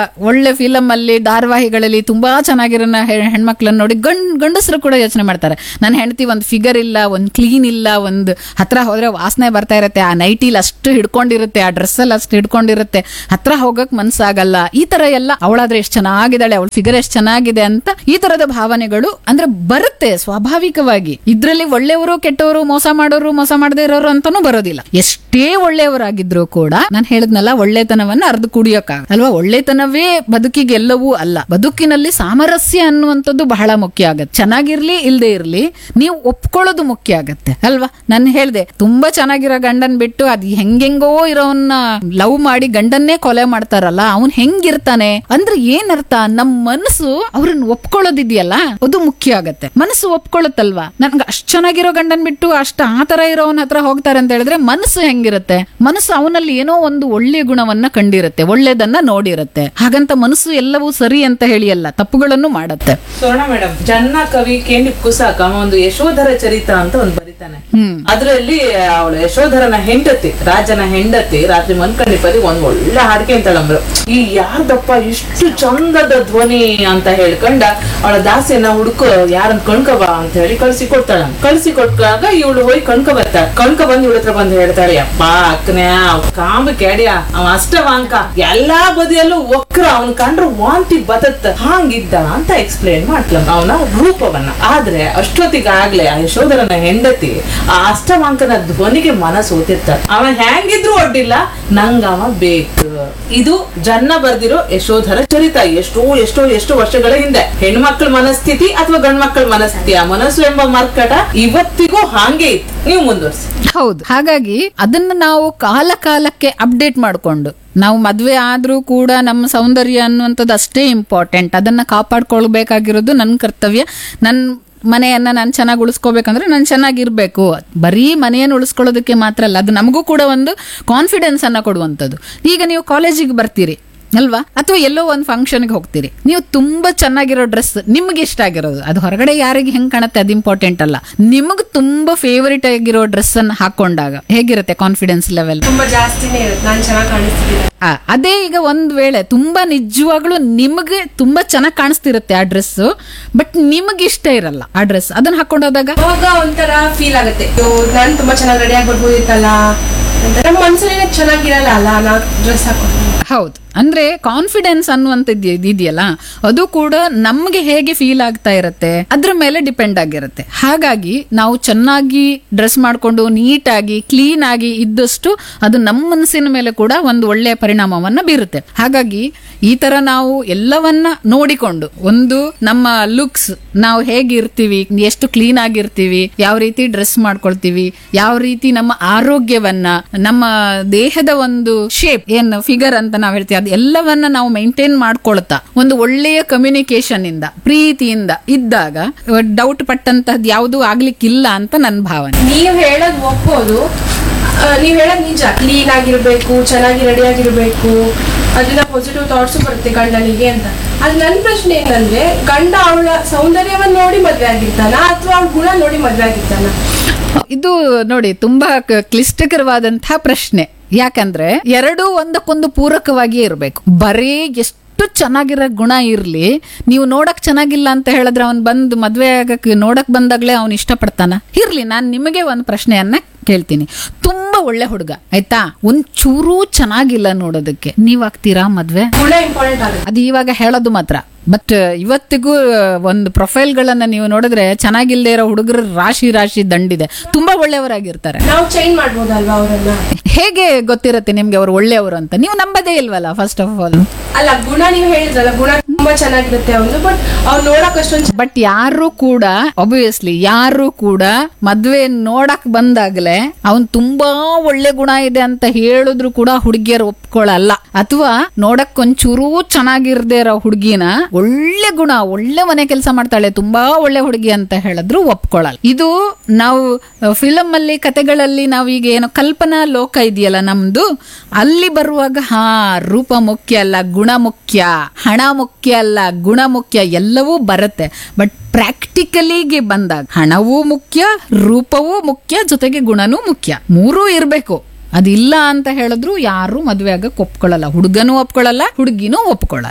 ಒಳ್ಳೆ ಫಿಲಮ್ ಅಲ್ಲಿ ಧಾರಾವಾಹಿಗಳಲ್ಲಿ ತುಂಬಾ ಚೆನ್ನಾಗಿರೋ ಹೆ- ಹೆಣ್ಮಕ್ಳನ್ನ ನೋಡಿ ಗಂಡ್ ಗಂಡಸರು ಕೂಡ ಯೋಚನೆ ಮಾಡ್ತಾರೆ ನನ್ನ ಹೆಂಡತಿ ಒಂದು ಫಿಗರ್ ಇಲ್ಲ ಒಂದು ಕ್ಲೀನ್ ಇಲ್ಲ ಒಂದು ಹತ್ರ ಹೋದ್ರೆ ವಾಸನೆ ಬರ್ತಾ ಇರುತ್ತೆ ಆ ನೈಟಿಲಿ ಅಷ್ಟು ಹಿಡ್ಕೊಂಡಿರುತ್ತೆ ಆ ಡ್ರೆಸ್ ಅಲ್ಲಿ ಅಷ್ಟು ಹಿಡ್ಕೊಂಡಿರುತ್ತೆ ಹತ್ರ ಹೋಗಕ್ ಮನ್ಸಾಗಲ್ಲ ಈ ತರ ಎಲ್ಲ ಅವಳಾದ್ರೆ ಎಷ್ಟು ಚೆನ್ನಾಗಿದ್ದಾಳೆ ಅವಳ ಫಿಗರ್ ಎಷ್ಟು ಚೆನ್ನಾಗಿದೆ ಅಂತ ಈ ತರದ ಭಾವನೆಗಳು ಅಂದ್ರೆ ಬರುತ್ತೆ ಸ್ವಾಭಾವಿಕವಾಗಿ ಇದ್ರಲ್ಲಿ ಒಳ್ಳೆಯವರು ಕೆಟ್ಟವರು ಮೋಸ ಮಾಡೋರು ಮೋಸ ಮಾಡದೇ ಇರೋರು ಅಂತಾನೂ ಬರೋದಿಲ್ಲ ಎಷ್ಟೇ ಒಳ್ಳೆಯವರಾಗಿದ್ರು ಕೂಡ ನಾನು ಹೇಳಿದ್ನಲ್ಲ ಒಳ್ಳೆತನವನ್ನ ಅರ್ಧ ಕುಡಿಯೋಕ್ಕಾಗ ಅಲ್ವಾ ಒಳ್ಳೆತನವೇ ಬದುಕಿಗೆ ಎಲ್ಲವೂ ಅಲ್ಲ ಬದುಕಿನಲ್ಲಿ ಸಾಮರಸ್ಯ ಅನ್ನುವಂಥದ್ದು ಬಹಳ ಮುಖ್ಯ ಆಗತ್ತೆ ಚೆನ್ನಾಗಿರ್ಲಿ ಇಲ್ದೇ ಇರ್ಲಿ ನೀವು ಒಪ್ಕೊಳ್ಳೋದು ಮುಖ್ಯ ಆಗತ್ತೆ ಅಲ್ವಾ ನಾನು ಹೇಳ್ದೆ ತುಂಬಾ ಚೆನ್ನಾಗಿರೋ ಗಂಡನ್ ಬಿಟ್ಟು ಅದ್ ಹೆಂಗೆಂಗೋ ಇರೋನ್ನ ಲವ್ ಮಾಡಿ ಗಂಡನ್ನೇ ಕೊಲೆ ಮಾಡ್ತಾರಲ್ಲ ಅವನ್ ಹೆಂಗಿರ್ತಾನೆ ಅಂದ್ರೆ ಏನರ್ಥ ನಮ್ ಮನಸ್ಸು ಅವ್ರನ್ನ ಒಪ್ಕೊಳ್ಳೋದಿದೆಯಲ್ಲ ಅದು ಮುಖ್ಯ ಆಗತ್ತೆ ಮನಸ್ಸು ಒಪ್ಕೊಳ್ಳುತ್ತಲ್ವಾ ನನ್ಗೆ ಅಷ್ಟ್ ಚೆನ್ನಾಗಿರೋ ಗಂಡನ್ ಬಿಟ್ಟು ಅಷ್ಟ ಆ ತರ ಇರೋವನ್ ಹತ್ರ ಹೋಗ್ತಾರೆ ಅಂತ ಹೇಳಿದ್ರೆ ಮನಸ್ಸು ಹೆಂಗಿರುತ್ತೆ ಮನಸ್ಸು ಅವನಲ್ಲಿ ಏನೋ ಒಂದು ಒಳ್ಳೆ ಗುಣವನ್ನ ಕಂಡಿರುತ್ತೆ ಒಳ್ಳೇದನ್ನ ನೋಡಿರುತ್ತೆ ಹಾಗಂತ ಮನಸ್ಸು ಎಲ್ಲವೂ ಸರಿ ಅಂತ ಹೇಳಿ ಅಲ್ಲ ತಪ್ಪುಗಳನ್ನು ಮಾಡತ್ತೆ ಸ್ವರ್ಣ ಮೇಡಮ್ ಜನ್ನ ಕವಿ ಕೇಂಡಿ ಕುಸಾಕ ಅವ ಒಂದು ಯಶೋಧರ ಚರಿತ ಅಂತ ಒಂದು ಬರಿತಾನೆ ಅದ್ರಲ್ಲಿ ಅವಳು ಯಶೋಧರನ ಹೆಂಡತಿ ರಾಜನ ಹೆಂಡತಿ ರಾತ್ರಿ ಮನ್ಕಂಡಿಪದಿ ಒಂದ್ ಒಳ್ಳೆ ಹಾಡಿಕೆ ಅಂತಳಂಬ್ರು ಈ ಯಾರ್ದಪ್ಪ ಇಷ್ಟು ಚಂದದ ಧ್ವನಿ ಅಂತ ಹೇಳ್ಕೊಂಡ ಅವಳ ದಾಸಿಯನ್ನ ಹುಡುಕ ಯಾರನ್ ಕಣ್ಕಬ ಅಂತ ಹೇಳಿ ಕಳ್ಸಿ ಕೊಡ್ತಾಳ ಕಳ್ಸಿ ಕೊಟ್ಟಾಗ ಇವಳು ಹೋಗಿ ಕಣ್ಕ ಬರ್ತಾಳ ಕಣ್ಕ ಬಂದ್ ಇವಳ ಹತ್ರ ಬಂದು ಹೇಳ್ತಾಳೆ ಅಪ್ಪ ಅಕ್ಕನೇ ಕಾಂಬ ಕೆಡ್ಯ ಅವ ಅಷ್ಟವಾಂಕ ಎಲ್ಲಾ ಬದಿಯಲ್ಲೂ ವಕ್ರ ಅವನ್ ಕಂಡ್ರೆ ವಾಂತಿ ಬದತ್ತ ಹಾಂಗಿದ್ದ ಅಂತ ಎಕ್ಸ್ಪ್ಲೇನ್ ಮಾಡ್ಲ ಅವನ ರೂಪವನ್ನ ಆದ್ರೆ ಅಷ್ಟೊತ್ತಿಗಾಗ್ಲೇ ಆ ಯಶೋಧರನ ಹೆಂಡತಿ ಆ ಅಷ್ಟವಾಂಕನ ಧ್ವನಿಗೆ ಮನಸ್ಸು ಓತಿರ್ತಾಳೆ ಅವ ಹೆಂಗಿದ್ರು ಒಡ್ಡಿಲ್ಲ ನಂಗ ಅವ ಬೇಕು ಇದು ಜನ್ನ ಬರ್ದಿರೋ ಯಶೋಧರ ಚರಿತ ಎಷ್ಟೋ ಎಷ್ಟೋ ಎಷ್ಟೋ ವರ್ಷಗಳ ಹಿಂದೆ ಹೆಣ್ಮಕ್ಳ ಮನಸ್ಥಿತಿ ಅಥವಾ ಗಂಡ್ಮಕ್ಳ ಮನಸ್ಥಿತಿ ಆ ಮನಸ್ಸು ಎಂಬ ಮರ್ಕಟ ಇವತ್ತಿಗೂ ಹಾಗೆ ಇತ್ತು ನೀವು ಮುಂದುವರ್ಸಿ ಹೌದು ಹಾಗಾಗಿ ಅದನ್ನ ನಾವು ಕಾಲ ಕಾಲಕ್ಕೆ ಅಪ್ಡೇಟ್ ಮಾಡಿಕೊಂಡು ನಾವು ಮದ್ವೆ ಆದ್ರೂ ಕೂಡ ನಮ್ಮ ಸೌಂದರ್ಯ ಅನ್ನುವಂಥದ್ದು ಅಷ್ಟೇ ಇಂಪಾರ್ಟೆಂಟ್ ಅದನ್ನ ಕಾಪಾಡ್ಕೊಳ್ಬೇಕಾಗಿರೋದು ನನ್ನ ಕರ್ತವ್ಯ ನನ್ನ ಮನೆಯನ್ನ ನಾನು ಚೆನ್ನಾಗಿ ಉಳಿಸ್ಕೋಬೇಕಂದ್ರೆ ನಾನು ಚೆನ್ನಾಗಿರ್ಬೇಕು ಬರೀ ಮನೆಯನ್ನು ಉಳಿಸ್ಕೊಳ್ಳೋದಕ್ಕೆ ಮಾತ್ರ ಅಲ್ಲ ಅದು ನಮಗೂ ಕೂಡ ಒಂದು ಕಾನ್ಫಿಡೆನ್ಸ್ ಅನ್ನ ಕೊಡುವಂಥದ್ದು ಈಗ ನೀವು ಕಾಲೇಜಿಗೆ ಬರ್ತೀರಿ ಅಲ್ವಾ ಅಥವಾ ಎಲ್ಲೋ ಒಂದು ಫಂಕ್ಷನ್ಗೆ ಹೋಗ್ತೀರಿ ನೀವು ತುಂಬಾ ಚೆನ್ನಾಗಿರೋ ಡ್ರೆಸ್ ನಿಮ್ಗೆ ಇಷ್ಟ ಆಗಿರೋದು ಅದು ಹೊರಗಡೆ ಯಾರಿಗೆ ಹೆಂಗ್ ಕಾಣುತ್ತೆ ಅದು ಇಂಪಾರ್ಟೆಂಟ್ ಅಲ್ಲ ನಿಮಗೆ ತುಂಬಾ ಫೇವರಿಟ್ ಆಗಿರೋ ಡ್ರೆಸ್ ಅನ್ನ ಹಾಕೊಂಡಾಗ ಹೇಗಿರುತ್ತೆ ಕಾನ್ಫಿಡೆನ್ಸ್ ಲೆವೆಲ್ ತುಂಬಾ ಜಾಸ್ತಿನೇ ಇರುತ್ತೆ ನಾನು ಚೆನ್ನಾಗಿ ಕಾಣಿಸ್ತಿದ್ದೀನಿ ಆ, ಅದೇ ಈಗ ಒಂದ್ ವೇಳೆ ತುಂಬಾ ನಿಜವಾಗ್ಲೂ ನಿಮಗೆ ತುಂಬಾ ಚೆನ್ನಾಗಿ ಕಾಣಿಸ್ತಿರುತ್ತೆ ಆ ಡ್ರೆಸ್ ಬಟ್ ನಿಮಗೆ ಇಷ್ಟ ಇರಲ್ಲ ಆ ಡ್ರೆಸ್ ಅದನ್ನ ಹಾಕೊಂಡೋದಾಗ ಅವಾಗ ಒಂಥರ ಫೀಲ್ ಆಗುತ್ತೆ ನಾನು ತುಂಬಾ ಚೆನ್ನಾಗಿ ರೆಡಿ ಆಗಿ ಬರ್ಬೋದಿತ್ತಲ್ಲ ಅಂತ ನಮ್ಮ ಮನ್ಸಲ್ಲಿ ಚೆನ್ನಾಗಿರಲ್ಲ ಅಲ್ಲ ನಾ ಡ್ರೆಸ್ ಹಾಕೊಂಡು ಹೌದು ಅಂದ್ರೆ ಕಾನ್ಫಿಡೆನ್ಸ್ ಅನ್ನುವಂಥದ್ದು ಇದ್- ಇದೆಯಲ್ಲ ಅದು ಕೂಡ ನಮ್ಗೆ ಹೇಗೆ ಫೀಲ್ ಆಗ್ತಾ ಇರುತ್ತೆ ಅದ್ರ ಮೇಲೆ ಡಿಪೆಂಡ್ ಆಗಿರುತ್ತೆ ಹಾಗಾಗಿ ನಾವು ಚೆನ್ನಾಗಿ ಡ್ರೆಸ್ ಮಾಡ್ಕೊಂಡು ನೀಟಾಗಿ ಕ್ಲೀನ್ ಆಗಿ ಇದ್ದಷ್ಟು ಅದು ನಮ್ಮ ಮನಸ್ಸಿನ ಮೇಲೆ ಕೂಡ ಒಂದು ಒಳ್ಳೆಯ ಪರಿಣಾಮವನ್ನ ಬೀರುತ್ತೆ ಹಾಗಾಗಿ ಈ ತರ ನಾವು ಎಲ್ಲವನ್ನ ನೋಡಿಕೊಂಡು ಒಂದು ನಮ್ಮ ಲುಕ್ಸ್ ನಾವು ಹೇಗಿರ್ತೀವಿ ಎಷ್ಟು ಕ್ಲೀನ್ ಆಗಿರ್ತೀವಿ ಯಾವ ರೀತಿ ಡ್ರೆಸ್ ಮಾಡ್ಕೊಳ್ತೀವಿ ಯಾವ ರೀತಿ ನಮ್ಮ ಆರೋಗ್ಯವನ್ನ ನಮ್ಮ ದೇಹದ ಒಂದು ಶೇಪ್ ಏನ್ ಫಿಗರ್ ಅಂತ ನಾವ್ ಹೇಳ್ತೀವಿ ಅದು ಎಲ್ಲವನ್ನ ನಾವು ಮೈಂಟೈನ್ ಮಾಡ್ಕೊಳ್ತಾ ಒಂದು ಒಳ್ಳೆಯ ಕಮ್ಯುನಿಕೇಶನ್ ಇಂದ ಪ್ರೀತಿಯಿಂದ ಇದ್ದಾಗ ಡೌಟ್ ಪಟ್ಟಂತಹದ್ದು ಯಾವುದು ಆಗ್ಲಿಕ್ಕಿಲ್ಲ ಅಂತ ನನ್ನ ಭಾವನೆ ನೀವ್ ಹೇಳೋದ್ ಒಪ್ಪೋದು ಆ, ನೀವ್ ಹೇಳೋದ್ ನಿಜ ಕ್ಲೀನ್ ಆಗಿರ್ಬೇಕು ಚೆನ್ನಾಗಿ ರೆಡಿ ಆಗಿರ್ಬೇಕು ಅದನ್ನ ಪಾಸಿಟಿವ್ ಥಾಟ್ಸ್ ಬರುತ್ತೆ ಗಂಡನಿಗೆ ಅಂತ ಅದು ನನ್ನ ಪ್ರಶ್ನೆ ಏನಂದ್ರೆ ಗಂಡ ಅವಳ ಸೌಂದರ್ಯವನ್ನ ನೋಡಿ ಮದ್ವೆ ಆಗಿರ್ತಾನ ಅಥವಾ ಅವಳ ಗುಣ ನೋಡಿ ಮದ್ವೆ ಆಗಿರ್ತಾನ ಇದು ನೋಡಿ ತುಂಬಾ ಕ- ಕ್ಲಿಷ್ಟಕರವಾದಂತಹ ಪ್ರಶ್ನೆ ಯಾಕಂದ್ರೆ ಎರಡೂ ಒಂದಕ್ಕೊಂದು ಪೂರಕವಾಗಿಯೇ ಇರಬೇಕು ಬರೀ ಎಷ್ಟು ಚೆನ್ನಾಗಿರೋ ಗುಣ ಇರ್ಲಿ ನೀವು ನೋಡಕ್ ಚೆನ್ನಾಗಿಲ್ಲ ಅಂತ ಹೇಳಿದ್ರೆ ಅವನ್ ಬಂದು ಮದ್ವೆ ಆಗಕ್ ನೋಡಕ್ ಬಂದಾಗ್ಲೇ ಅವ್ನು ಇಷ್ಟಪಡ್ತಾನ ಇರ್ಲಿ ನಾನ್ ನಿಮಗೆ ಒಂದು ಪ್ರಶ್ನೆಯನ್ನ ಕೇಳ್ತೀನಿ ತುಂಬಾ ಒಳ್ಳೆ ಹುಡುಗ ಆಯ್ತಾ ಒಂದ್ ಚೂರೂ ಚೆನ್ನಾಗಿಲ್ಲ ನೋಡೋದಕ್ಕೆ ನೀವ್ ಆಗ್ತೀರಾ ಮದ್ವೆ ಗುಣ ಇಂಪಾರ್ಟೆಂಟ್ ಆಗುತ್ತೆ ಅದು ಇವಾಗ ಹೇಳೋದು ಮಾತ್ರ ಬಟ್ ಇವತ್ತಿಗೂ ಒಂದು ಪ್ರೊಫೈಲ್ ಗಳನ್ನ ನೀವು ನೋಡಿದ್ರೆ ಚೆನ್ನಾಗಿಲ್ದೇ ಇರೋ ಹುಡುಗರ ರಾಶಿ ರಾಶಿ ದಂಡಿದೆ ತುಂಬಾ ಒಳ್ಳೆಯವರಾಗಿರ್ತಾರೆ ನಾವು ಚೇಂಜ್ ಮಾಡ್ಬೋದಲ್ವಾ ಅವರನ್ನ ಹೇಗೆ ಗೊತ್ತಿರುತ್ತೆ ನಿಮ್ಗೆ ಅವ್ರು ಒಳ್ಳೆಯವರು ಅಂತ ನೀವು ನಂಬದೇ ಇಲ್ವಲ್ಲ ಫಸ್ಟ್ ಆಫ್ ಆಲ್ ಅಲ್ಲ ಗುಣ ನೀವು ಹೇಳಿದ್ರಲ್ಲ ಗುಣ ತುಂಬಾ ಚೆನ್ನಾಗಿರುತ್ತೆ ಅವನು ಬಟ್ ಅವ್ರು ನೋಡಕ್ ಅಷ್ಟೊಂದು ಬಟ್ ಯಾರು ಕೂಡ ಒಬ್ವಿಯಸ್ಲಿ ಯಾರು ಕೂಡ ಮದ್ವೆ ನೋಡಕ್ ಬಂದಾಗ್ಲೇ ಅವನ್ ತುಂಬಾ ಒಳ್ಳೆ ಗುಣ ಇದೆ ಅಂತ ಹೇಳಿದ್ರು ಕೂಡ ಹುಡುಗಿಯರು ಒಪ್ಕೊಳ್ಳಲ್ಲ ಅಥವಾ ನೋಡಕ್ ಒಂಚೂರು ಚೆನ್ನಾಗಿರ್ದೇ ಇರೋ ಹುಡುಗಿನ ಒಳ್ಳೆ ಗುಣ ಒಳ್ಳೆ ಮನೆ ಕೆಲಸ ಮಾಡ್ತಾಳೆ ತುಂಬಾ ಒಳ್ಳೆ ಹುಡುಗಿ ಅಂತ ಹೇಳಿದ್ರು ಒಪ್ಕೊಳ್ಳಲ್ಲ ಇದು ನಾವು ಫಿಲಮ್ ಅಲ್ಲಿ ಕತೆಗಳಲ್ಲಿ ನಾವೀಗ ಏನೋ ಕಲ್ಪನಾ ಲೋಕ ಇದೆಯಲ್ಲ ನಮ್ದು ಅಲ್ಲಿ ಬರುವಾಗ ಹಾ ರೂಪ ಮುಖ್ಯ ಅಲ್ಲ ಗುಣ ಮುಖ್ಯ ಹಣ ಮುಖ್ಯ ಅಲ್ಲ ಗುಣ ಮುಖ್ಯ ಎಲ್ಲವೂ ಬರುತ್ತೆ ಬಟ್ ಪ್ರಾಕ್ಟಿಕಲಿಗೆ ಬಂದಾಗ ಹಣವೂ ಮುಖ್ಯ ರೂಪವೂ ಮುಖ್ಯ ಜೊತೆಗೆ ಗುಣನೂ ಮುಖ್ಯ ಮೂರೂ ಇರಬೇಕು ಅದಿಲ್ಲ ಅಂತ ಹೇಳಿದ್ರು ಯಾರು ಮದ್ವೆ ಆಗಕ್ಕೆ ಒಪ್ಕೊಳ್ಳಲ್ಲ ಹುಡುಗನೂ ಒಪ್ಕೊಳ್ಳಲ್ಲ ಹುಡುಗಿನೂ ಒಪ್ಕೊಳ್ಳಲ್ಲ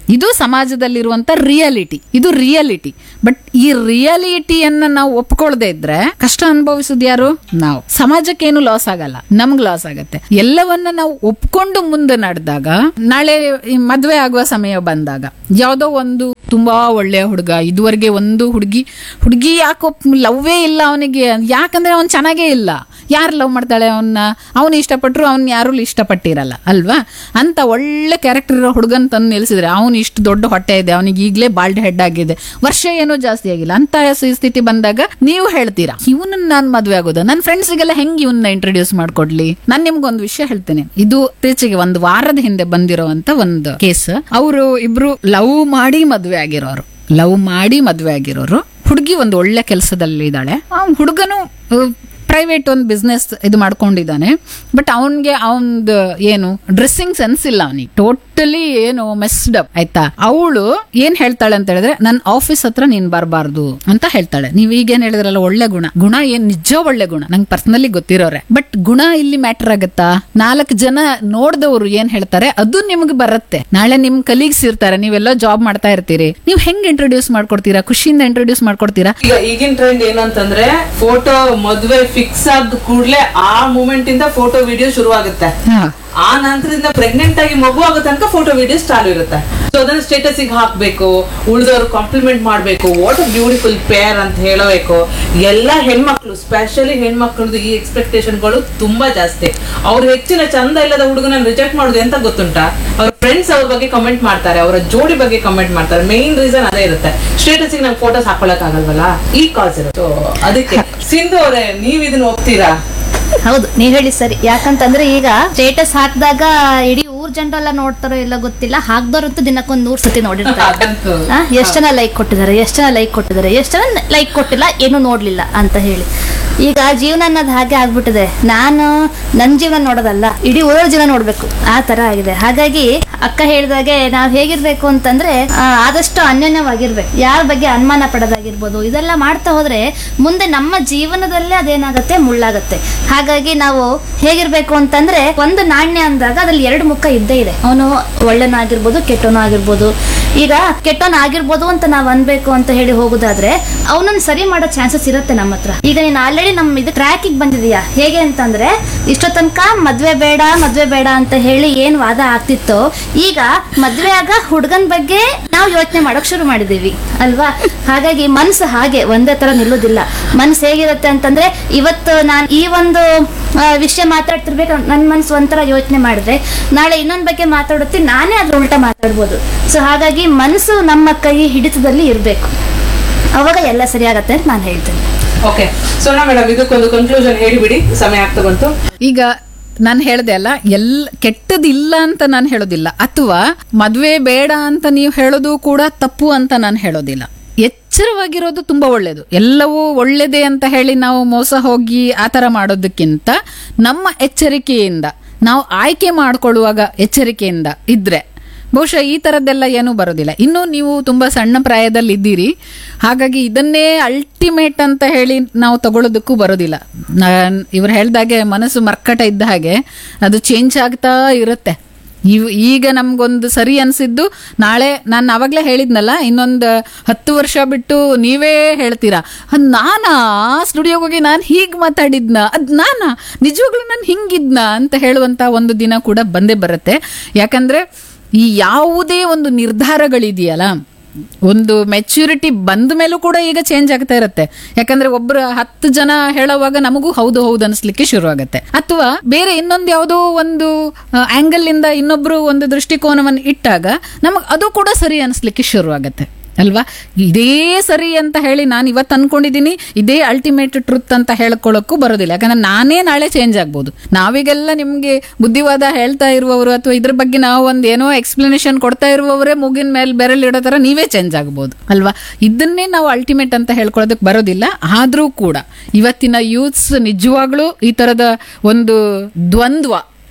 ಇದು ಸಮಾಜದಲ್ಲಿರುವಂತ ರಿಯಾಲಿಟಿ ಇದು ರಿಯಾಲಿಟಿ ಬಟ್ ಈ ರಿಯಾಲಿಟಿಯನ್ನ ನಾವು ಒಪ್ಕೊಳ್ದೇ ಇದ್ರೆ ಕಷ್ಟ ಅನುಭವಿಸೋದು ಯಾರು ನಾವು ಸಮಾಜಕ್ಕೇನು ಲಾಸ್ ಆಗಲ್ಲ ನಮ್ಗ್ ಲಾಸ್ ಆಗತ್ತೆ ಎಲ್ಲವನ್ನ ನಾವು ಒಪ್ಕೊಂಡು ಮುಂದೆ ನಡೆದಾಗ ನಾಳೆ ಈ ಮದ್ವೆ ಆಗುವ ಸಮಯ ಬಂದಾಗ ಯಾವ್ದೋ ಒಂದು ತುಂಬಾ ಒಳ್ಳೆಯ ಹುಡುಗ ಇದುವರೆಗೆ ಒಂದು ಹುಡುಗಿ ಹುಡುಗಿ ಯಾಕೋ ಲವ್ವೇ ಇಲ್ಲ ಅವನಿಗೆ ಯಾಕಂದ್ರೆ ಅವನ್ ಚೆನ್ನಾಗೇ ಇಲ್ಲ ಯಾರು ಲವ್ ಮಾಡ್ತಾಳೆ ಅವನ್ನ ಅವನು ಇಷ್ಟಪಟ್ಟರು ಅವ್ನ ಯಾರು ಇಷ್ಟಪಟ್ಟಿರಲ್ಲ ಅಲ್ವಾ ಅಂತ ಒಳ್ಳೆ ಕ್ಯಾರೆಕ್ಟರ್ ಇರೋ ಹುಡುಗನ್ ತಂದು ನಿಲ್ಸಿದ್ರೆ ಅವನು ಇಷ್ಟು ದೊಡ್ಡ ಹೊಟ್ಟೆ ಇದೆ ಅವನಿಗೆ ಈಗಲೇ ಬಾಲ್ಡ್ ಹೆಡ್ ಆಗಿದೆ ವರ್ಷ ಏನೂ ಜಾಸ್ತಿ ಆಗಿಲ್ಲ ಅಂತ ಸ್ಥಿತಿ ಬಂದಾಗ ನೀವು ಹೇಳ್ತೀರಾ ಇವನನ್ನ ನಾನು ಮದ್ವೆ ಆಗೋದು ನನ್ನ ಫ್ರೆಂಡ್ಸಿಗೆಲ್ಲ ಹೆಂಗ್ ಇವನ್ನ ಇಂಟ್ರೊಡ್ಯೂಸ್ ಮಾಡ್ಕೊಡ್ಲಿ ನಾನು ನಿಮ್ಗೊಂದು ವಿಷಯ ಹೇಳ್ತೇನೆ ಇದು ಇತ್ತೀಚೆಗೆ ಒಂದು ವಾರದ ಹಿಂದೆ ಬಂದಿರೋವಂತ ಒಂದು ಕೇಸ್ ಅವರು ಇಬ್ರು ಲವ್ ಮಾಡಿ ಮದ್ವೆ ಆಗಿರೋರು ಲವ್ ಮಾಡಿ ಮದ್ವೆ ಆಗಿರೋರು ಹುಡುಗಿ ಒಂದು ಒಳ್ಳೆ ಕೆಲಸದಲ್ಲಿ ಇದ್ದಾಳೆ ಆ ಹುಡುಗನು ಪ್ರೈವೇಟ್ ಒಂದು ಬಿಸ್ನೆಸ್ ಇದು ಮಾಡ್ಕೊಂಡಿದ್ದಾನೆ ಬಟ್ ಅವನ್ಗೆ ಅವನ್ದು ಏನು ಡ್ರೆಸ್ಸಿಂಗ್ ಸೆನ್ಸ್ ಇಲ್ಲ ಅವನಿಗೆ ಟೋಟಲಿ ಏನು ಮೆಸ್ಡ್ ಅಪ್ ಆಯ್ತಾ ಅವಳು ಏನ್ ಹೇಳ್ತಾಳೆ ಅಂತ ಹೇಳಿದ್ರೆ ನನ್ನ ಆಫೀಸ್ ಹತ್ರ ನೀನ್ ಬರಬಾರ್ದು ಅಂತ ಹೇಳ್ತಾಳೆ ನೀವ್ ಈಗೇನ್ ಹೇಳಿದ್ರಲ್ಲ ಒಳ್ಳೆ ಗುಣ ಗುಣ ಏನ್ ನಿಜ ಒಳ್ಳೆ ಗುಣ ನಂಗೆ ಪರ್ಸನಲಿ ಗೊತ್ತಿರೋರೆ ಬಟ್ ಗುಣ ಇಲ್ಲಿ ಮ್ಯಾಟರ್ ಆಗತ್ತಾ ನಾಲ್ಕು ಜನ ನೋಡ್ದವ್ರು ಏನ್ ಹೇಳ್ತಾರೆ ಅದು ನಿಮ್ಗೆ ಬರುತ್ತೆ ನಾಳೆ ನಿಮ್ ಕಲೀಗ್ಸ್ ಇರ್ತಾರೆ ನೀವೆಲ್ಲ ಜಾಬ್ ಮಾಡ್ತಾ ಇರ್ತೀರಿ ನೀವ್ ಹೆಂಗ್ ಇಂಟ್ರೊಡ್ಯೂಸ್ ಮಾಡ್ಕೊಡ್ತೀರಾ ಖುಷಿಯಿಂದ ಇಂಟ್ರೊಡ್ಯೂಸ್ ಮಾಡ್ಕೊಡ್ತೀರಾ ಈಗ ಈಗಿನ ಟ್ರೆಂಡ್ ಏನಂತಂದ್ರೆ ಫೋಟೋ ಮದ್ವೆ ಫಿಕ್ಸ್ ಆದ ಕೂಡ್ಲೆ ಆ ಮೂಮೆಂಟ್ ಇಂದ ಫೋಟೋ ವಿಡಿಯೋ ಶುರು ಆಗುತ್ತೆ ಹಾ ಆ ನಂತರದಿಂದ ಪ್ರೆಗ್ನೆಂಟ್ ಆಗಿ ಮಗು ಆಗೋ ತನಕ ಫೋಟೋ ವಿಡಿಯೋಸ್ ಚಾಲು ಇರುತ್ತೆ ಸೊ ಅದನ್ನ ಸ್ಟೇಟಸ್ ಗೆ ಹಾಕ್ಬೇಕು ಉಳಿದವ್ರು ಕಾಂಪ್ಲಿಮೆಂಟ್ ಮಾಡ್ಬೇಕು ವಾಟ್ ಅ ಬ್ಯೂಟಿಫುಲ್ ಪೇರ್ ಅಂತ ಹೇಳಬೇಕು ಎಲ್ಲ ಹೆಣ್ಮಕ್ಳು ಸ್ಪೆಷಲಿ ಹೆಣ್ಮಕ್ಳದ್ದು ಈ ಎಕ್ಸ್ಪೆಕ್ಟೇಷನ್ ಗಳು ತುಂಬಾ ಜಾಸ್ತಿ ಅವ್ರು ಹೆಚ್ಚಿನ ಚಂದ ಇಲ್ಲದ ಹುಡುಗನ ರಿಜೆಕ್ಟ್ ಮಾಡೋದು ಎಂತ ಗೊತ್ತುಂಟಾ ಅವ್ರ ಫ್ರೆಂಡ್ಸ್ ಅವ್ರ ಬಗ್ಗೆ ಕಮೆಂಟ್ ಮಾಡ್ತಾರೆ ಅವರ ಜೋಡಿ ಬಗ್ಗೆ ಕಮೆಂಟ್ ಮಾಡ್ತಾರೆ ಮೇನ್ ರೀಸನ್ ಅದೇ ಇರುತ್ತೆ ಸ್ಟೇಟಸ್ ಗೆ ನಾವು ಫೋಟೋಸ್ ಹಾಕೊಳಕ್ ಆಗಲ್ವಲ್ಲ ಈ ಕಾಸ್ ಇರುತ್ತೆ So, ಅದಕ್ಕೆ ಸಿಂಧು ಅವರೇ ನೀವ್ ಇದನ್ನ ಒಪ್ತೀರಾ ಹೌದು ನೀವ್ ಹೇಳಿ ಸರಿ ಯಾಕಂತಂದ್ರೆ ಈಗ ಸ್ಟೇಟಸ್ ಹಾಕಿದಾಗ ಇಡೀ ಊರ್ ಜನರೆಲ್ಲ ನೋಡ್ತಾರೋ ಇಲ್ಲ ಗೊತ್ತಿಲ್ಲ ಹಾಕ್ದವ್ರಂತೂ ದಿನಕ್ಕೊಂದ್ ನೂರ್ ಸತಿ ನೋಡಿರ್ತಾರೆ ಅದಂತೂ. ಆ, ಎಷ್ಟ್ ಜನ ಲೈಕ್ ಕೊಟ್ಟಿದ್ದಾರೆ ಎಷ್ಟ್ ಜನ ಲೈಕ್ ಕೊಟ್ಟಿದ್ದಾರೆ ಎಷ್ಟ್ ಜನ ಲೈಕ್ ಕೊಟ್ಟಿಲ್ಲ ಏನು ನೋಡ್ಲಿಲ್ಲ ಅಂತ ಹೇಳಿ ಈಗ ಜೀವನ ಅನ್ನೋದು ಹಾಗೆ ಆಗ್ಬಿಟ್ಟಿದೆ ನಾನು ನನ್ನ ಜೀವನ ನೋಡೋದಲ್ಲ ಇಡೀ ಊರ ಜೀವನ ನೋಡ್ಬೇಕು ಆ ತರ ಆಗಿದೆ ಹಾಗಾಗಿ ಅಕ್ಕ ಹೇಳಿದಾಗೆ ನಾವ್ ಹೇಗಿರ್ಬೇಕು ಅಂತಂದ್ರೆ ಆ, ಆದಷ್ಟು ಅನ್ಯೋನ್ಯವಾಗಿರ್ಬೇಕು ಯಾರ ಬಗ್ಗೆ ಅನುಮಾನ ಪಡೋದಾಗಿರ್ಬೋದು ಇದೆಲ್ಲ ಮಾಡ್ತಾ ಹೋದ್ರೆ ಮುಂದೆ ನಮ್ಮ ಜೀವನದಲ್ಲೇ ಅದೇನಾಗತ್ತೆ ಮುಳ್ಳಾಗತ್ತೆ ಹಾಗಾಗಿ ನಾವು ಹೇಗಿರ್ಬೇಕು ಅಂತಂದ್ರೆ ಒಂದು ನಾಣ್ಯ ಅಂದಾಗ ಅದ್ರಲ್ಲಿ ಎರಡು ಮುಖ ಇದ್ದೇ ಇದೆ ಅವನು ಒಳ್ಳೆನಾಗಿರ್ಬೋದು ಕೆಟ್ಟವನು ಆಗಿರ್ಬೋದು ಈಗ ಕೆಟ್ಟವನ್ ಆಗಿರ್ಬೋದು ಅಂತ ನಾವ್ ಅನ್ಬೇಕು ಅಂತ ಹೇಳಿ ಹೋಗುದಾದ್ರೆ ಅವನನ್ನ ಸರಿ ಮಾಡೋ ಚಾನ್ಸಸ್ ಇರುತ್ತೆ ನಮ್ಮ ಹತ್ರ ಈಗ ನೀನ್ ಆಲ್ರೆಡಿ ನಮ್ ಇದು ಟ್ರ್ಯಾಕಿಗೆ ಬಂದಿದೀಯಾ ಹೇಗೆ ಅಂತಂದ್ರೆ ಇಷ್ಟೋ ತನಕ ಮದ್ವೆ ಬೇಡ ಮದ್ವೆ ಬೇಡ ಅಂತ ಹೇಳಿ ಏನ್ ವಾದ ಆಗ್ತಿತ್ತೋ ಈಗ ಮದ್ವೆ ಆಗ ಹುಡುಗನ್ ಬಗ್ಗೆ ನಾವು ಯೋಚನೆ ಮಾಡೋಕ್ ಶುರು ಮಾಡಿದೀವಿ ಅಲ್ವಾ ಹಾಗಾಗಿ ಮನ್ಸು ಹಾಗೆ ಒಂದೇ ತರ ನಿಲ್ಲೋದಿಲ್ಲ ಮನ್ಸು ಹೇಗಿರುತ್ತೆ ಅಂತಂದ್ರೆ ಇವತ್ತು ನಾನು ಈ ಒಂದು ಆ, ವಿಷಯ ಮಾತಾಡ್ತಿರ್ಬೇಕು ನನ್ನ ಮನ್ಸು ಒಂಥರ ಯೋಚನೆ ಮಾಡಿದ್ರೆ ನಾಳೆ ಇನ್ನೊಂದ್ ಬಗ್ಗೆ ಮಾತಾಡುತ್ತೆ ನಾನೇ ಅದ್ರ ಉಲ್ಟಾ ಮಾತಾಡ್ಬೋದು ಸೊ ಹಾಗಾಗಿ ಮನಸ್ಸು ನಮ್ಮ ಕೈ ಹಿಡಿತದಲ್ಲಿ ಇರಬೇಕು ಅವಾಗ ಎಲ್ಲ ಸರಿಯಾಗತ್ತೆ ಅಂತ ನಾನು ಹೇಳ್ತೇನೆ ಓಕೆ ಸೋನಾ ಮೇಡಮ್ ಇದಕ್ಕೊಂದು ಕನ್ಕ್ಲೂಷನ್ ಹೇಳಿಬಿಡಿ ಸಮಯ ಆಗ್ತಾ ಬಂತು ಈಗ ನಾನು ಹೇಳ್ದೆ ಅಲ್ಲ ಎಲ್ ಕೆಟ್ಟದಿಲ್ಲ ಅಂತ ನಾನು ಹೇಳೋದಿಲ್ಲ ಅಥವಾ ಮದ್ವೆ ಬೇಡ ಅಂತ ನೀವು ಹೇಳೋದು ಕೂಡ ತಪ್ಪು ಅಂತ ನಾನು ಹೇಳೋದಿಲ್ಲ ಎಚ್ಚರವಾಗಿರೋದು ತುಂಬಾ ಒಳ್ಳೇದು ಎಲ್ಲವೂ ಒಳ್ಳೇದೇ ಅಂತ ಹೇಳಿ ನಾವು ಮೋಸ ಹೋಗಿ ಆ ಥರ ಮಾಡೋದಕ್ಕಿಂತ ನಮ್ಮ ಎಚ್ಚರಿಕೆಯಿಂದ ನಾವು ಆಯ್ಕೆ ಮಾಡ್ಕೊಳ್ಳುವಾಗ ಎಚ್ಚರಿಕೆಯಿಂದ ಇದ್ರೆ ಬಹುಶಃ ಈ ಥರದ್ದೆಲ್ಲ ಏನೂ ಬರೋದಿಲ್ಲ ಇನ್ನು ನೀವು ತುಂಬ ಸಣ್ಣ ಪ್ರಾಯದಲ್ಲಿ ಇದ್ದೀರಿ ಹಾಗಾಗಿ ಇದನ್ನೇ ಅಲ್ಟಿಮೇಟ್ ಅಂತ ಹೇಳಿ ನಾವು ತಗೊಳ್ಳೋದಕ್ಕೂ ಬರೋದಿಲ್ಲ ನಾನ್ ಇವ್ರು ಹೇಳ್ದಾಗೆ ಮನಸ್ಸು ಮರ್ಕಟ ಇದ್ದ ಹಾಗೆ ಅದು ಚೇಂಜ್ ಆಗ್ತಾ ಇರುತ್ತೆ ಇವ್ ಈಗ ನಮ್ಗೊಂದು ಸರಿ ಅನ್ಸಿದ್ದು ನಾಳೆ ನಾನು ಅವಾಗಲೇ ಹೇಳಿದ್ನಲ್ಲ ಇನ್ನೊಂದು ಹತ್ತು ವರ್ಷ ಬಿಟ್ಟು ನೀವೇ ಹೇಳ್ತೀರಾ ಅದ್ ನಾನಾ ಸ್ಟುಡಿಯೋಗೆ ಹೋಗಿ ನಾನು ಹೀಗೆ ಮಾತಾಡಿದ್ನ ಅದ್ ನಾನಾ ನಿಜವಾಗ್ಲೂ ನಾನು ಹಿಂಗಿದ್ನ ಅಂತ ಹೇಳುವಂತ ಒಂದು ದಿನ ಕೂಡ ಬಂದೇ ಬರುತ್ತೆ ಯಾಕಂದ್ರೆ ಈ ಯಾವುದೇ ಒಂದು ನಿರ್ಧಾರಗಳಿದೆಯಲ್ಲ ಒಂದು ಮೆಚ್ಯೂರಿಟಿ ಬಂದ ಮೇಲೂ ಕೂಡ ಈಗ ಚೇಂಜ್ ಆಗ್ತಾ ಇರುತ್ತೆ ಯಾಕಂದ್ರೆ ಒಬ್ರು ಹತ್ತು ಜನ ಹೇಳೋವಾಗ ನಮಗೂ ಹೌದು ಹೌದು ಅನಿಸ್ಲಿಕ್ಕೆ ಶುರು ಆಗುತ್ತೆ ಅಥವಾ ಬೇರೆ ಇನ್ನೊಂದು ಯಾವುದೋ ಒಂದು ಆಂಗಲ್ ಇಂದ ಇನ್ನೊಬ್ರು ಒಂದು ದೃಷ್ಟಿಕೋನವನ್ನು ಇಟ್ಟಾಗ ನಮಗ್ ಅದು ಕೂಡ ಸರಿ ಅನಿಸ್ಲಿಕ್ಕೆ ಶುರು ಆಗುತ್ತೆ ಅಲ್ವಾ ಇದೇ ಸರಿ ಅಂತ ಹೇಳಿ ನಾನು ಇವತ್ತು ಅನ್ಕೊಂಡಿದ್ದೀನಿ ಇದೇ ಅಲ್ಟಿಮೇಟ್ ಟ್ರುತ್ ಅಂತ ಹೇಳ್ಕೊಳ್ಳೋಕ್ಕೂ ಬರೋದಿಲ್ಲ ಯಾಕಂದ್ರೆ ನಾನೇ ನಾಳೆ ಚೇಂಜ್ ಆಗ್ಬೋದು ನಾವೀಗೆಲ್ಲ ನಿಮ್ಗೆ ಬುದ್ಧಿವಾದ ಹೇಳ್ತಾ ಇರುವವರು ಅಥವಾ ಇದ್ರ ಬಗ್ಗೆ ನಾವು ಒಂದು ಏನೋ ಎಕ್ಸ್ಪ್ಲನೇಷನ್ ಕೊಡ್ತಾ ಇರುವವರೇ ಮುಗಿನ ಮೇಲೆ ಬೆರಳು ಇಡೋ ಥರ ನೀವೇ ಚೇಂಜ್ ಆಗ್ಬೋದು ಅಲ್ವಾ ಇದನ್ನೇ ನಾವು ಅಲ್ಟಿಮೇಟ್ ಅಂತ ಹೇಳ್ಕೊಳ್ಳೋದಕ್ಕೆ ಬರೋದಿಲ್ಲ ಆದರೂ ಕೂಡ ಇವತ್ತಿನ ಯೂತ್ಸ್ ನಿಜವಾಗ್ಲೂ ಈ ಥರದ ಒಂದು ದ್ವಂದ್ವ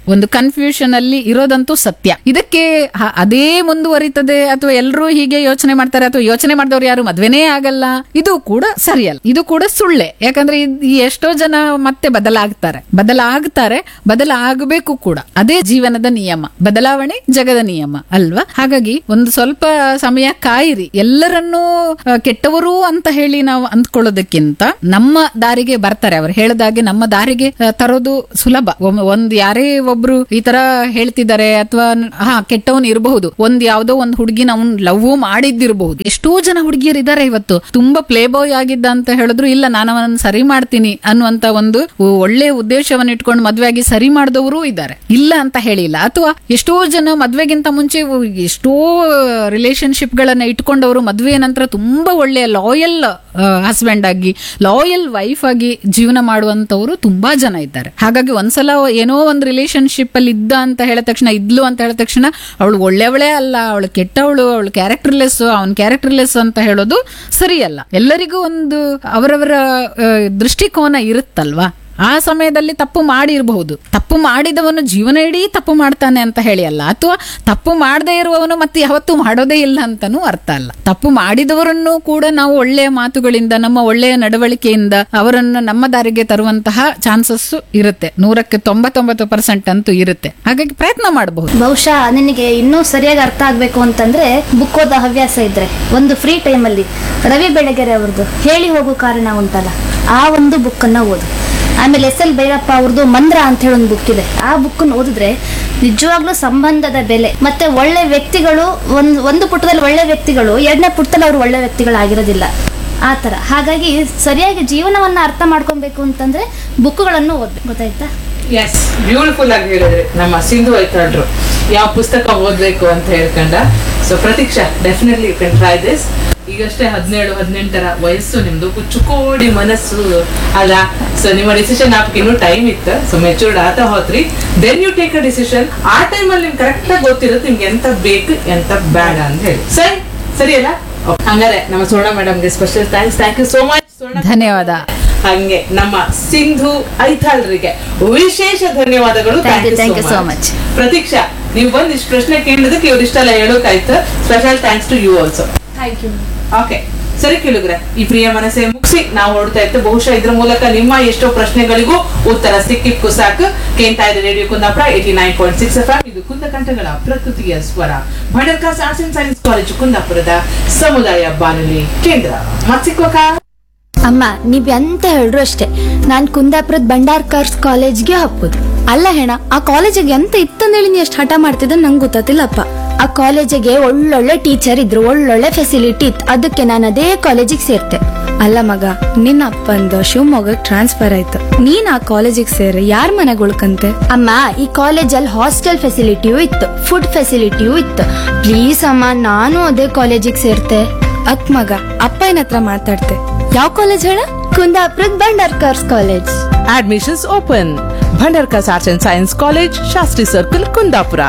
ಒಂದು ಕನ್ಫ್ಯೂಷನ್ ಅಲ್ಲಿ ಇರೋದಂತೂ ಸತ್ಯ ಇದಕ್ಕೆ ಹ- ಅದೇ ಮುಂದುವರಿತದೆ ಅಥವಾ ಎಲ್ಲರೂ ಹೀಗೆ ಯೋಚನೆ ಮಾಡ್ತಾರೆ ಅಥವಾ ಯೋಚನೆ ಮಾಡಿದವ್ರು ಯಾರು ಮದ್ವೆನೇ ಆಗಲ್ಲ ಇದು ಕೂಡ ಸರಿಯಲ್ಲ ಇದು ಕೂಡ ಸುಳ್ಳೆ ಯಾಕಂದ್ರೆ ಇದ್- ಈ ಎಷ್ಟೋ ಜನ ಮತ್ತೆ ಬದಲಾಗ್ತಾರೆ ಬದಲಾಗ್ತಾರೆ ಬದಲಾಗಬೇಕು ಕೂಡ ಅದೇ ಜೀವನದ ನಿಯಮ ಬದಲಾವಣೆ ಜಗದ ನಿಯಮ ಅಲ್ವಾ ಹಾಗಾಗಿ ಒಂದು ಸ್ವಲ್ಪ ಸಮಯ ಕಾಯಿರಿ ಎಲ್ಲರನ್ನೂ ಆ, ಕೆಟ್ಟವರು ಅಂತ ಹೇಳಿ ನಾವು ಅಂದ್ಕೊಳ್ಳೋದಕ್ಕಿಂತ ನಮ್ಮ ದಾರಿಗೆ ಬರ್ತಾರೆ ಅವ್ರು ಹೇಳ್ದಾಗೆ ನಮ್ಮ ದಾರಿಗೆ ಆ, ತರೋದು ಸುಲಭ ಒಮ್ಮೆ ಒಂದ್ ಯಾರೇ ಒಬ್ರು ಈ ತರ ಹೇಳ್ತಿದ್ದಾರೆ ಅಥವಾ ಹಾ ಕೆಟ್ಟವನ್ ಇರಬಹುದು ಒಂದ್ ಯಾವ್ದೋ ಒಂದ್ ಹುಡುಗಿನ ಅವ್ನ್ ಲವ್ ಮಾಡಿದ್ದಿರಬಹುದು ಎಷ್ಟೋ ಜನ ಹುಡುಗಿಯರು ಇದಾರೆ ಇವತ್ತು ತುಂಬಾ ಪ್ಲೇ ಬಾಯ್ ಆಗಿದ್ದ ಅಂತ ಹೇಳಿದ್ರು ಇಲ್ಲ ನಾನು ಅವನನ್ನ ಸರಿ ಮಾಡ್ತೀನಿ ಅನ್ನುವಂತ ಒಂದು ಒಳ್ಳೆ ಉದ್ದೇಶವನ್ನು ಇಟ್ಕೊಂಡು ಮದ್ವೆಯಾಗಿ ಸರಿ ಮಾಡಿದವರು ಇದ್ದಾರೆ ಇಲ್ಲ ಅಂತ ಹೇಳಿಲ್ಲ ಅಥವಾ ಎಷ್ಟೋ ಜನ ಮದ್ವೆಗಿಂತ ಮುಂಚೆ ಎಷ್ಟೋ ರಿಲೇಶನ್ಶಿಪ್ ಗಳನ್ನ ಇಟ್ಕೊಂಡವರು ಮದ್ವೆಯ ನಂತರ ತುಂಬಾ ಒಳ್ಳೆಯ ಲಾಯಲ್ ಹಸ್ಬೆಂಡ್ ಆಗಿ ಲಾಯಲ್ ವೈಫ್ ಆಗಿ ಜೀವನ ಮಾಡುವಂತವರು ತುಂಬಾ ಜನ ಇದ್ದಾರೆ ಹಾಗಾಗಿ ಒಂದ್ಸಲ ಏನೋ ಒಂದು ರಿಲೇಶನ್ಶಿಪ್ ಅಲ್ಲಿ ಇದ್ದ ಅಂತ ಹೇಳಿದ ತಕ್ಷಣ ಇದ್ಲು ಅಂತ ಹೇಳಿದ ತಕ್ಷಣ ಅವಳು ಒಳ್ಳೆಯವಳೇ ಅಲ್ಲ ಅವಳು ಕೆಟ್ಟವಳು ಅವಳು ಕ್ಯಾರೆಕ್ಟರ್ಲೆಸ್ ಅವನ್ ಕ್ಯಾರೆಕ್ಟರ್ಲೆಸ್ ಅಂತ ಹೇಳೋದು ಸರಿಯಲ್ಲ ಎಲ್ಲರಿಗೂ ಒಂದು ಅವರವರ ಆ, ದೃಷ್ಟಿಕೋನ ಇರುತ್ತಲ್ವಾ ಆ ಸಮಯದಲ್ಲಿ ತಪ್ಪು ಮಾಡಿರಬಹುದು ತಪ್ಪು ಮಾಡಿದವನು ಜೀವನ ಇಡೀ ತಪ್ಪು ಮಾಡ್ತಾನೆ ಅಂತ ಹೇಳಿ ಅಲ್ಲ ಅಥವಾ ತಪ್ಪು ಮಾಡದೇ ಇರುವವನು ಮತ್ತೆ ಯಾವತ್ತೂ ಮಾಡೋದೇ ಇಲ್ಲ ಅಂತಾನೂ ಅರ್ಥ ಅಲ್ಲ ತಪ್ಪು ಮಾಡಿದವರನ್ನು ಕೂಡ ನಾವು ಒಳ್ಳೆಯ ಮಾತುಗಳಿಂದ ನಮ್ಮ ಒಳ್ಳೆಯ ನಡವಳಿಕೆಯಿಂದ ಅವರನ್ನು ನಮ್ಮ ದಾರಿಗೆ ತರುವಂತಹ ಚಾನ್ಸಸ್ ಇರುತ್ತೆ ನೂರಕ್ಕೆ ತೊಂಬತ್ತೊಂಬತ್ತು ಪರ್ಸೆಂಟ್ ಅಂತೂ ಇರುತ್ತೆ ಹಾಗಾಗಿ ಪ್ರಯತ್ನ ಮಾಡಬಹುದು ಬಹುಶಃ ನಿನಗೆ ಇನ್ನೂ ಸರಿಯಾಗಿ ಅರ್ಥ ಆಗ್ಬೇಕು ಅಂತಂದ್ರೆ ಬುಕ್ ಓದೋ ಹವ್ಯಾಸ ಇದ್ರೆ ಒಂದು ಫ್ರೀ ಟೈಮಲ್ಲಿ ರವಿ ಬೆಳಗೆರೆ ಅವ್ರದ್ದು ಹೇಳಿ ಹೋಗೋ ಕಾರಣ ಉಂಟಲ್ಲ ಆ ಒಂದು ಬುಕ್ಕನ್ನ ಓದು ಆಮೇಲೆ ಎಸ್ ಎಲ್ ಭೈರಪ್ಪ ಅವ್ರದ್ದು ಮಂದ್ರ ಅಂತ ಹೇಳಿ ಒಂದು ಬುಕ್ ಇದೆ ಆ ಬುಕ್ಕನ್ನು ಓದಿದ್ರೆ ನಿಜವಾಗ್ಲೂ ಸಂಬಂಧದ ಬೆಲೆ ಮತ್ತೆ ಒಳ್ಳೆ ವ್ಯಕ್ತಿಗಳು ಒಂದು ಒಂದು ಪುಟದಲ್ಲಿ ಒಳ್ಳೆ ವ್ಯಕ್ತಿಗಳು ಎರಡನೇ ಪುಟದಲ್ಲಿ ಅವರು ಒಳ್ಳೆ ವ್ಯಕ್ತಿಗಳಾಗಿರೋದಿಲ್ಲ ಆ ಥರ ಹಾಗಾಗಿ ಸರಿಯಾಗಿ ಜೀವನವನ್ನ ಅರ್ಥ ಮಾಡ್ಕೊಬೇಕು ಅಂತಂದ್ರೆ ಬುಕ್ಗಳನ್ನು ಓದ್ಬೇಕು ಗೊತ್ತಾಯ್ತಾ ಎಸ್ ಬ್ಯೂಟಿಫುಲ್ ಆಗಿ ಹೇಳಿದ್ರಿ ನಮ್ಮ ಸಿಂಧು ಐತಾಳ್ರು ಯಾವ ಪುಸ್ತಕ ಓದ್ಬೇಕು ಅಂತ ಹೇಳ್ಕೊಂಡ so Prateeksha definitely you can try this ಈಗಷ್ಟೇ ಹದಿನೇಳು ಹದಿನೆಂಟರ ವಯಸ್ಸು ನಿಮ್ದು ಕುಚ್ಚುಕೋಡಿ ಮನಸ್ಸು ಅಲ್ಲ ಸೊ ನಿಮ್ಮ ಡಿಸಿಷನ್ ಹಾಕಿ ಇನ್ನೂ ಟೈಮ್ ಇತ್ತು ಸೊ ಮೆಚೂರ್ಡ್ ಆತ ಹೋತ್ರಿ then you take a decision ಆ ಟೈಮಲ್ಲಿ ನಿಮ್ಗೆ ಕರೆಕ್ಟ್ ಆಗಿ ಗೊತ್ತಿರುತ್ತೆ ನಿಮ್ಗೆ ಎಂತ ಬೇಕು ಎಂತ ಬೇಡ ಅಂತ ಹೇಳಿ ಸರಿ ಸರಿ ಅಲ್ಲ Okay. ಹಂಗಾರೆ ನಮ್ಮ ಸುವರ್ಣ ಮೇಡಮ್ಗೆ special thanks thank you so much ಧನ್ಯವಾದ ಹಂಗೆ ನಮ್ಮ ಸಿಂಧು ಐತಾಳ್ರಿಗೆ ವಿಶೇಷ ಧನ್ಯವಾದಗಳು Thank you, thank you so so much. much. Pratiksha ನೀವು ಬಂದ್ ಇಷ್ಟು ಪ್ರಶ್ನೆ ಕೇಳಿದಕ್ಕೆ ಇವ್ರು ಇಷ್ಟೆಲ್ಲ ಹೇಳೋಕಾಯ್ತು special thanks to you also thank you okay ಸರಿ ಕೇಳಿದ್ರೆ ಈ ಪ್ರಿಯ ಮನಸ್ಸೆ ಮುಗಿಸಿ ನಾವು ಹೊರಡ್ತಾ ಇತ್ತು ಬಹುಶಃ ಇದ್ರ ಮೂಲಕ ನಿಮ್ಮ ಎಷ್ಟೋ ಪ್ರಶ್ನೆಗಳಿಗೂ ಉತ್ತರ ಸಿಕ್ಕಿಕ್ಕೂ ಸಾಕು ಕೇಳ್ತಾ ಇದೆ radio Kundapura eighty nine point six F ಇದು ಕುಂದಕಂಠಗಳ ಪ್ರಕೃತಿಯ ಸ್ವರ Bhandarkars arts and science college ಕುಂದಾಪುರದ ಸಮುದಾಯ ಬಾನುಲಿ ಕೇಂದ್ರ ಮತ್ಸಿಕ್ವಕ ಅಮ್ಮ ನೀವ್ ಎಂತ ಹೇಳ್ರು ಅಷ್ಟೇ ನಾನ್ ಕುಂದಾಪುರದ ಭಂಡಾರ್ಕರ್ಸ್ ಕಾಲೇಜ್ಗೆ ಹಾಕ್ಬೋದು ಅಲ್ಲ ಹೆಣ ಆ ಕಾಲೇಜಿಗೆ ಎಂತ ಇತ್ತಂದೇಳಿ ನೀ ಎಷ್ಟು ಹಠ ಮಾಡ್ತಿದ್ದ ನಂಗೆ ಗೊತ್ತಾತಿಲ್ಲಪ್ಪ ಆ ಕಾಲೇಜಿಗೆ ಒಳ್ಳೊಳ್ಳೆ ಟೀಚರ್ ಇದ್ರು ಒಳ್ಳೊಳ್ಳೆ ಫೆಸಿಲಿಟಿ ಇತ್ತು ಅದಕ್ಕೆ ನಾನು ಅದೇ ಕಾಲೇಜಿಗೆ ಸೇರ್ತೆ ಅಲ್ಲ ಮಗ ನಿನ್ನ ಅಪ್ಪಂದು ಶಿವಮೊಗ್ಗಕ್ಕೆ ಟ್ರಾನ್ಸ್ಫರ್ ಆಯ್ತು ನೀನ್ ಆ ಕಾಲೇಜಿಗೆ ಸೇರಿ ಯಾರ ಮನೆಗೆ ಉಳ್ಕಂತೆ ಅಮ್ಮ ಈ ಕಾಲೇಜಲ್ಲಿ ಹಾಸ್ಟೆಲ್ ಫೆಸಿಲಿಟಿಯೂ ಇತ್ತು ಫುಡ್ ಫೆಸಿಲಿಟಿಯೂ ಇತ್ತು ಪ್ಲೀಸ್ ಅಮ್ಮ ನಾನು ಅದೇ ಕಾಲೇಜಿಗೆ ಸೇರ್ತೆ ಅಕ್ ಮಗ ಅಪ್ಪ ಹತ್ರ ಮಾತಾಡ್ತೆ ಯಾವ ಕಾಲೇಜ್ ಹೇಳ ಕುಂದಾಪುರದ Bhandarkars college admissions open Bhandarkars arts and science college Shastri circle Kundapura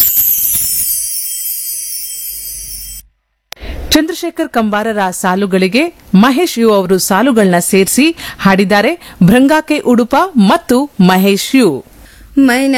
Chandrashekhar ಕಂಬಾರರ ಸಾಲುಗಳಿಗೆ ಮಹೇಶ್ ಯು ಅವರು ಸಾಲುಗಳನ್ನ ಸೇರಿಸಿ ಹಾಡಿದ್ದಾರೆ ಭೃಂಗಾಕೆ ಉಡುಪ ಮತ್ತು ಮಹೇಶ್ ಯು ಮೈನ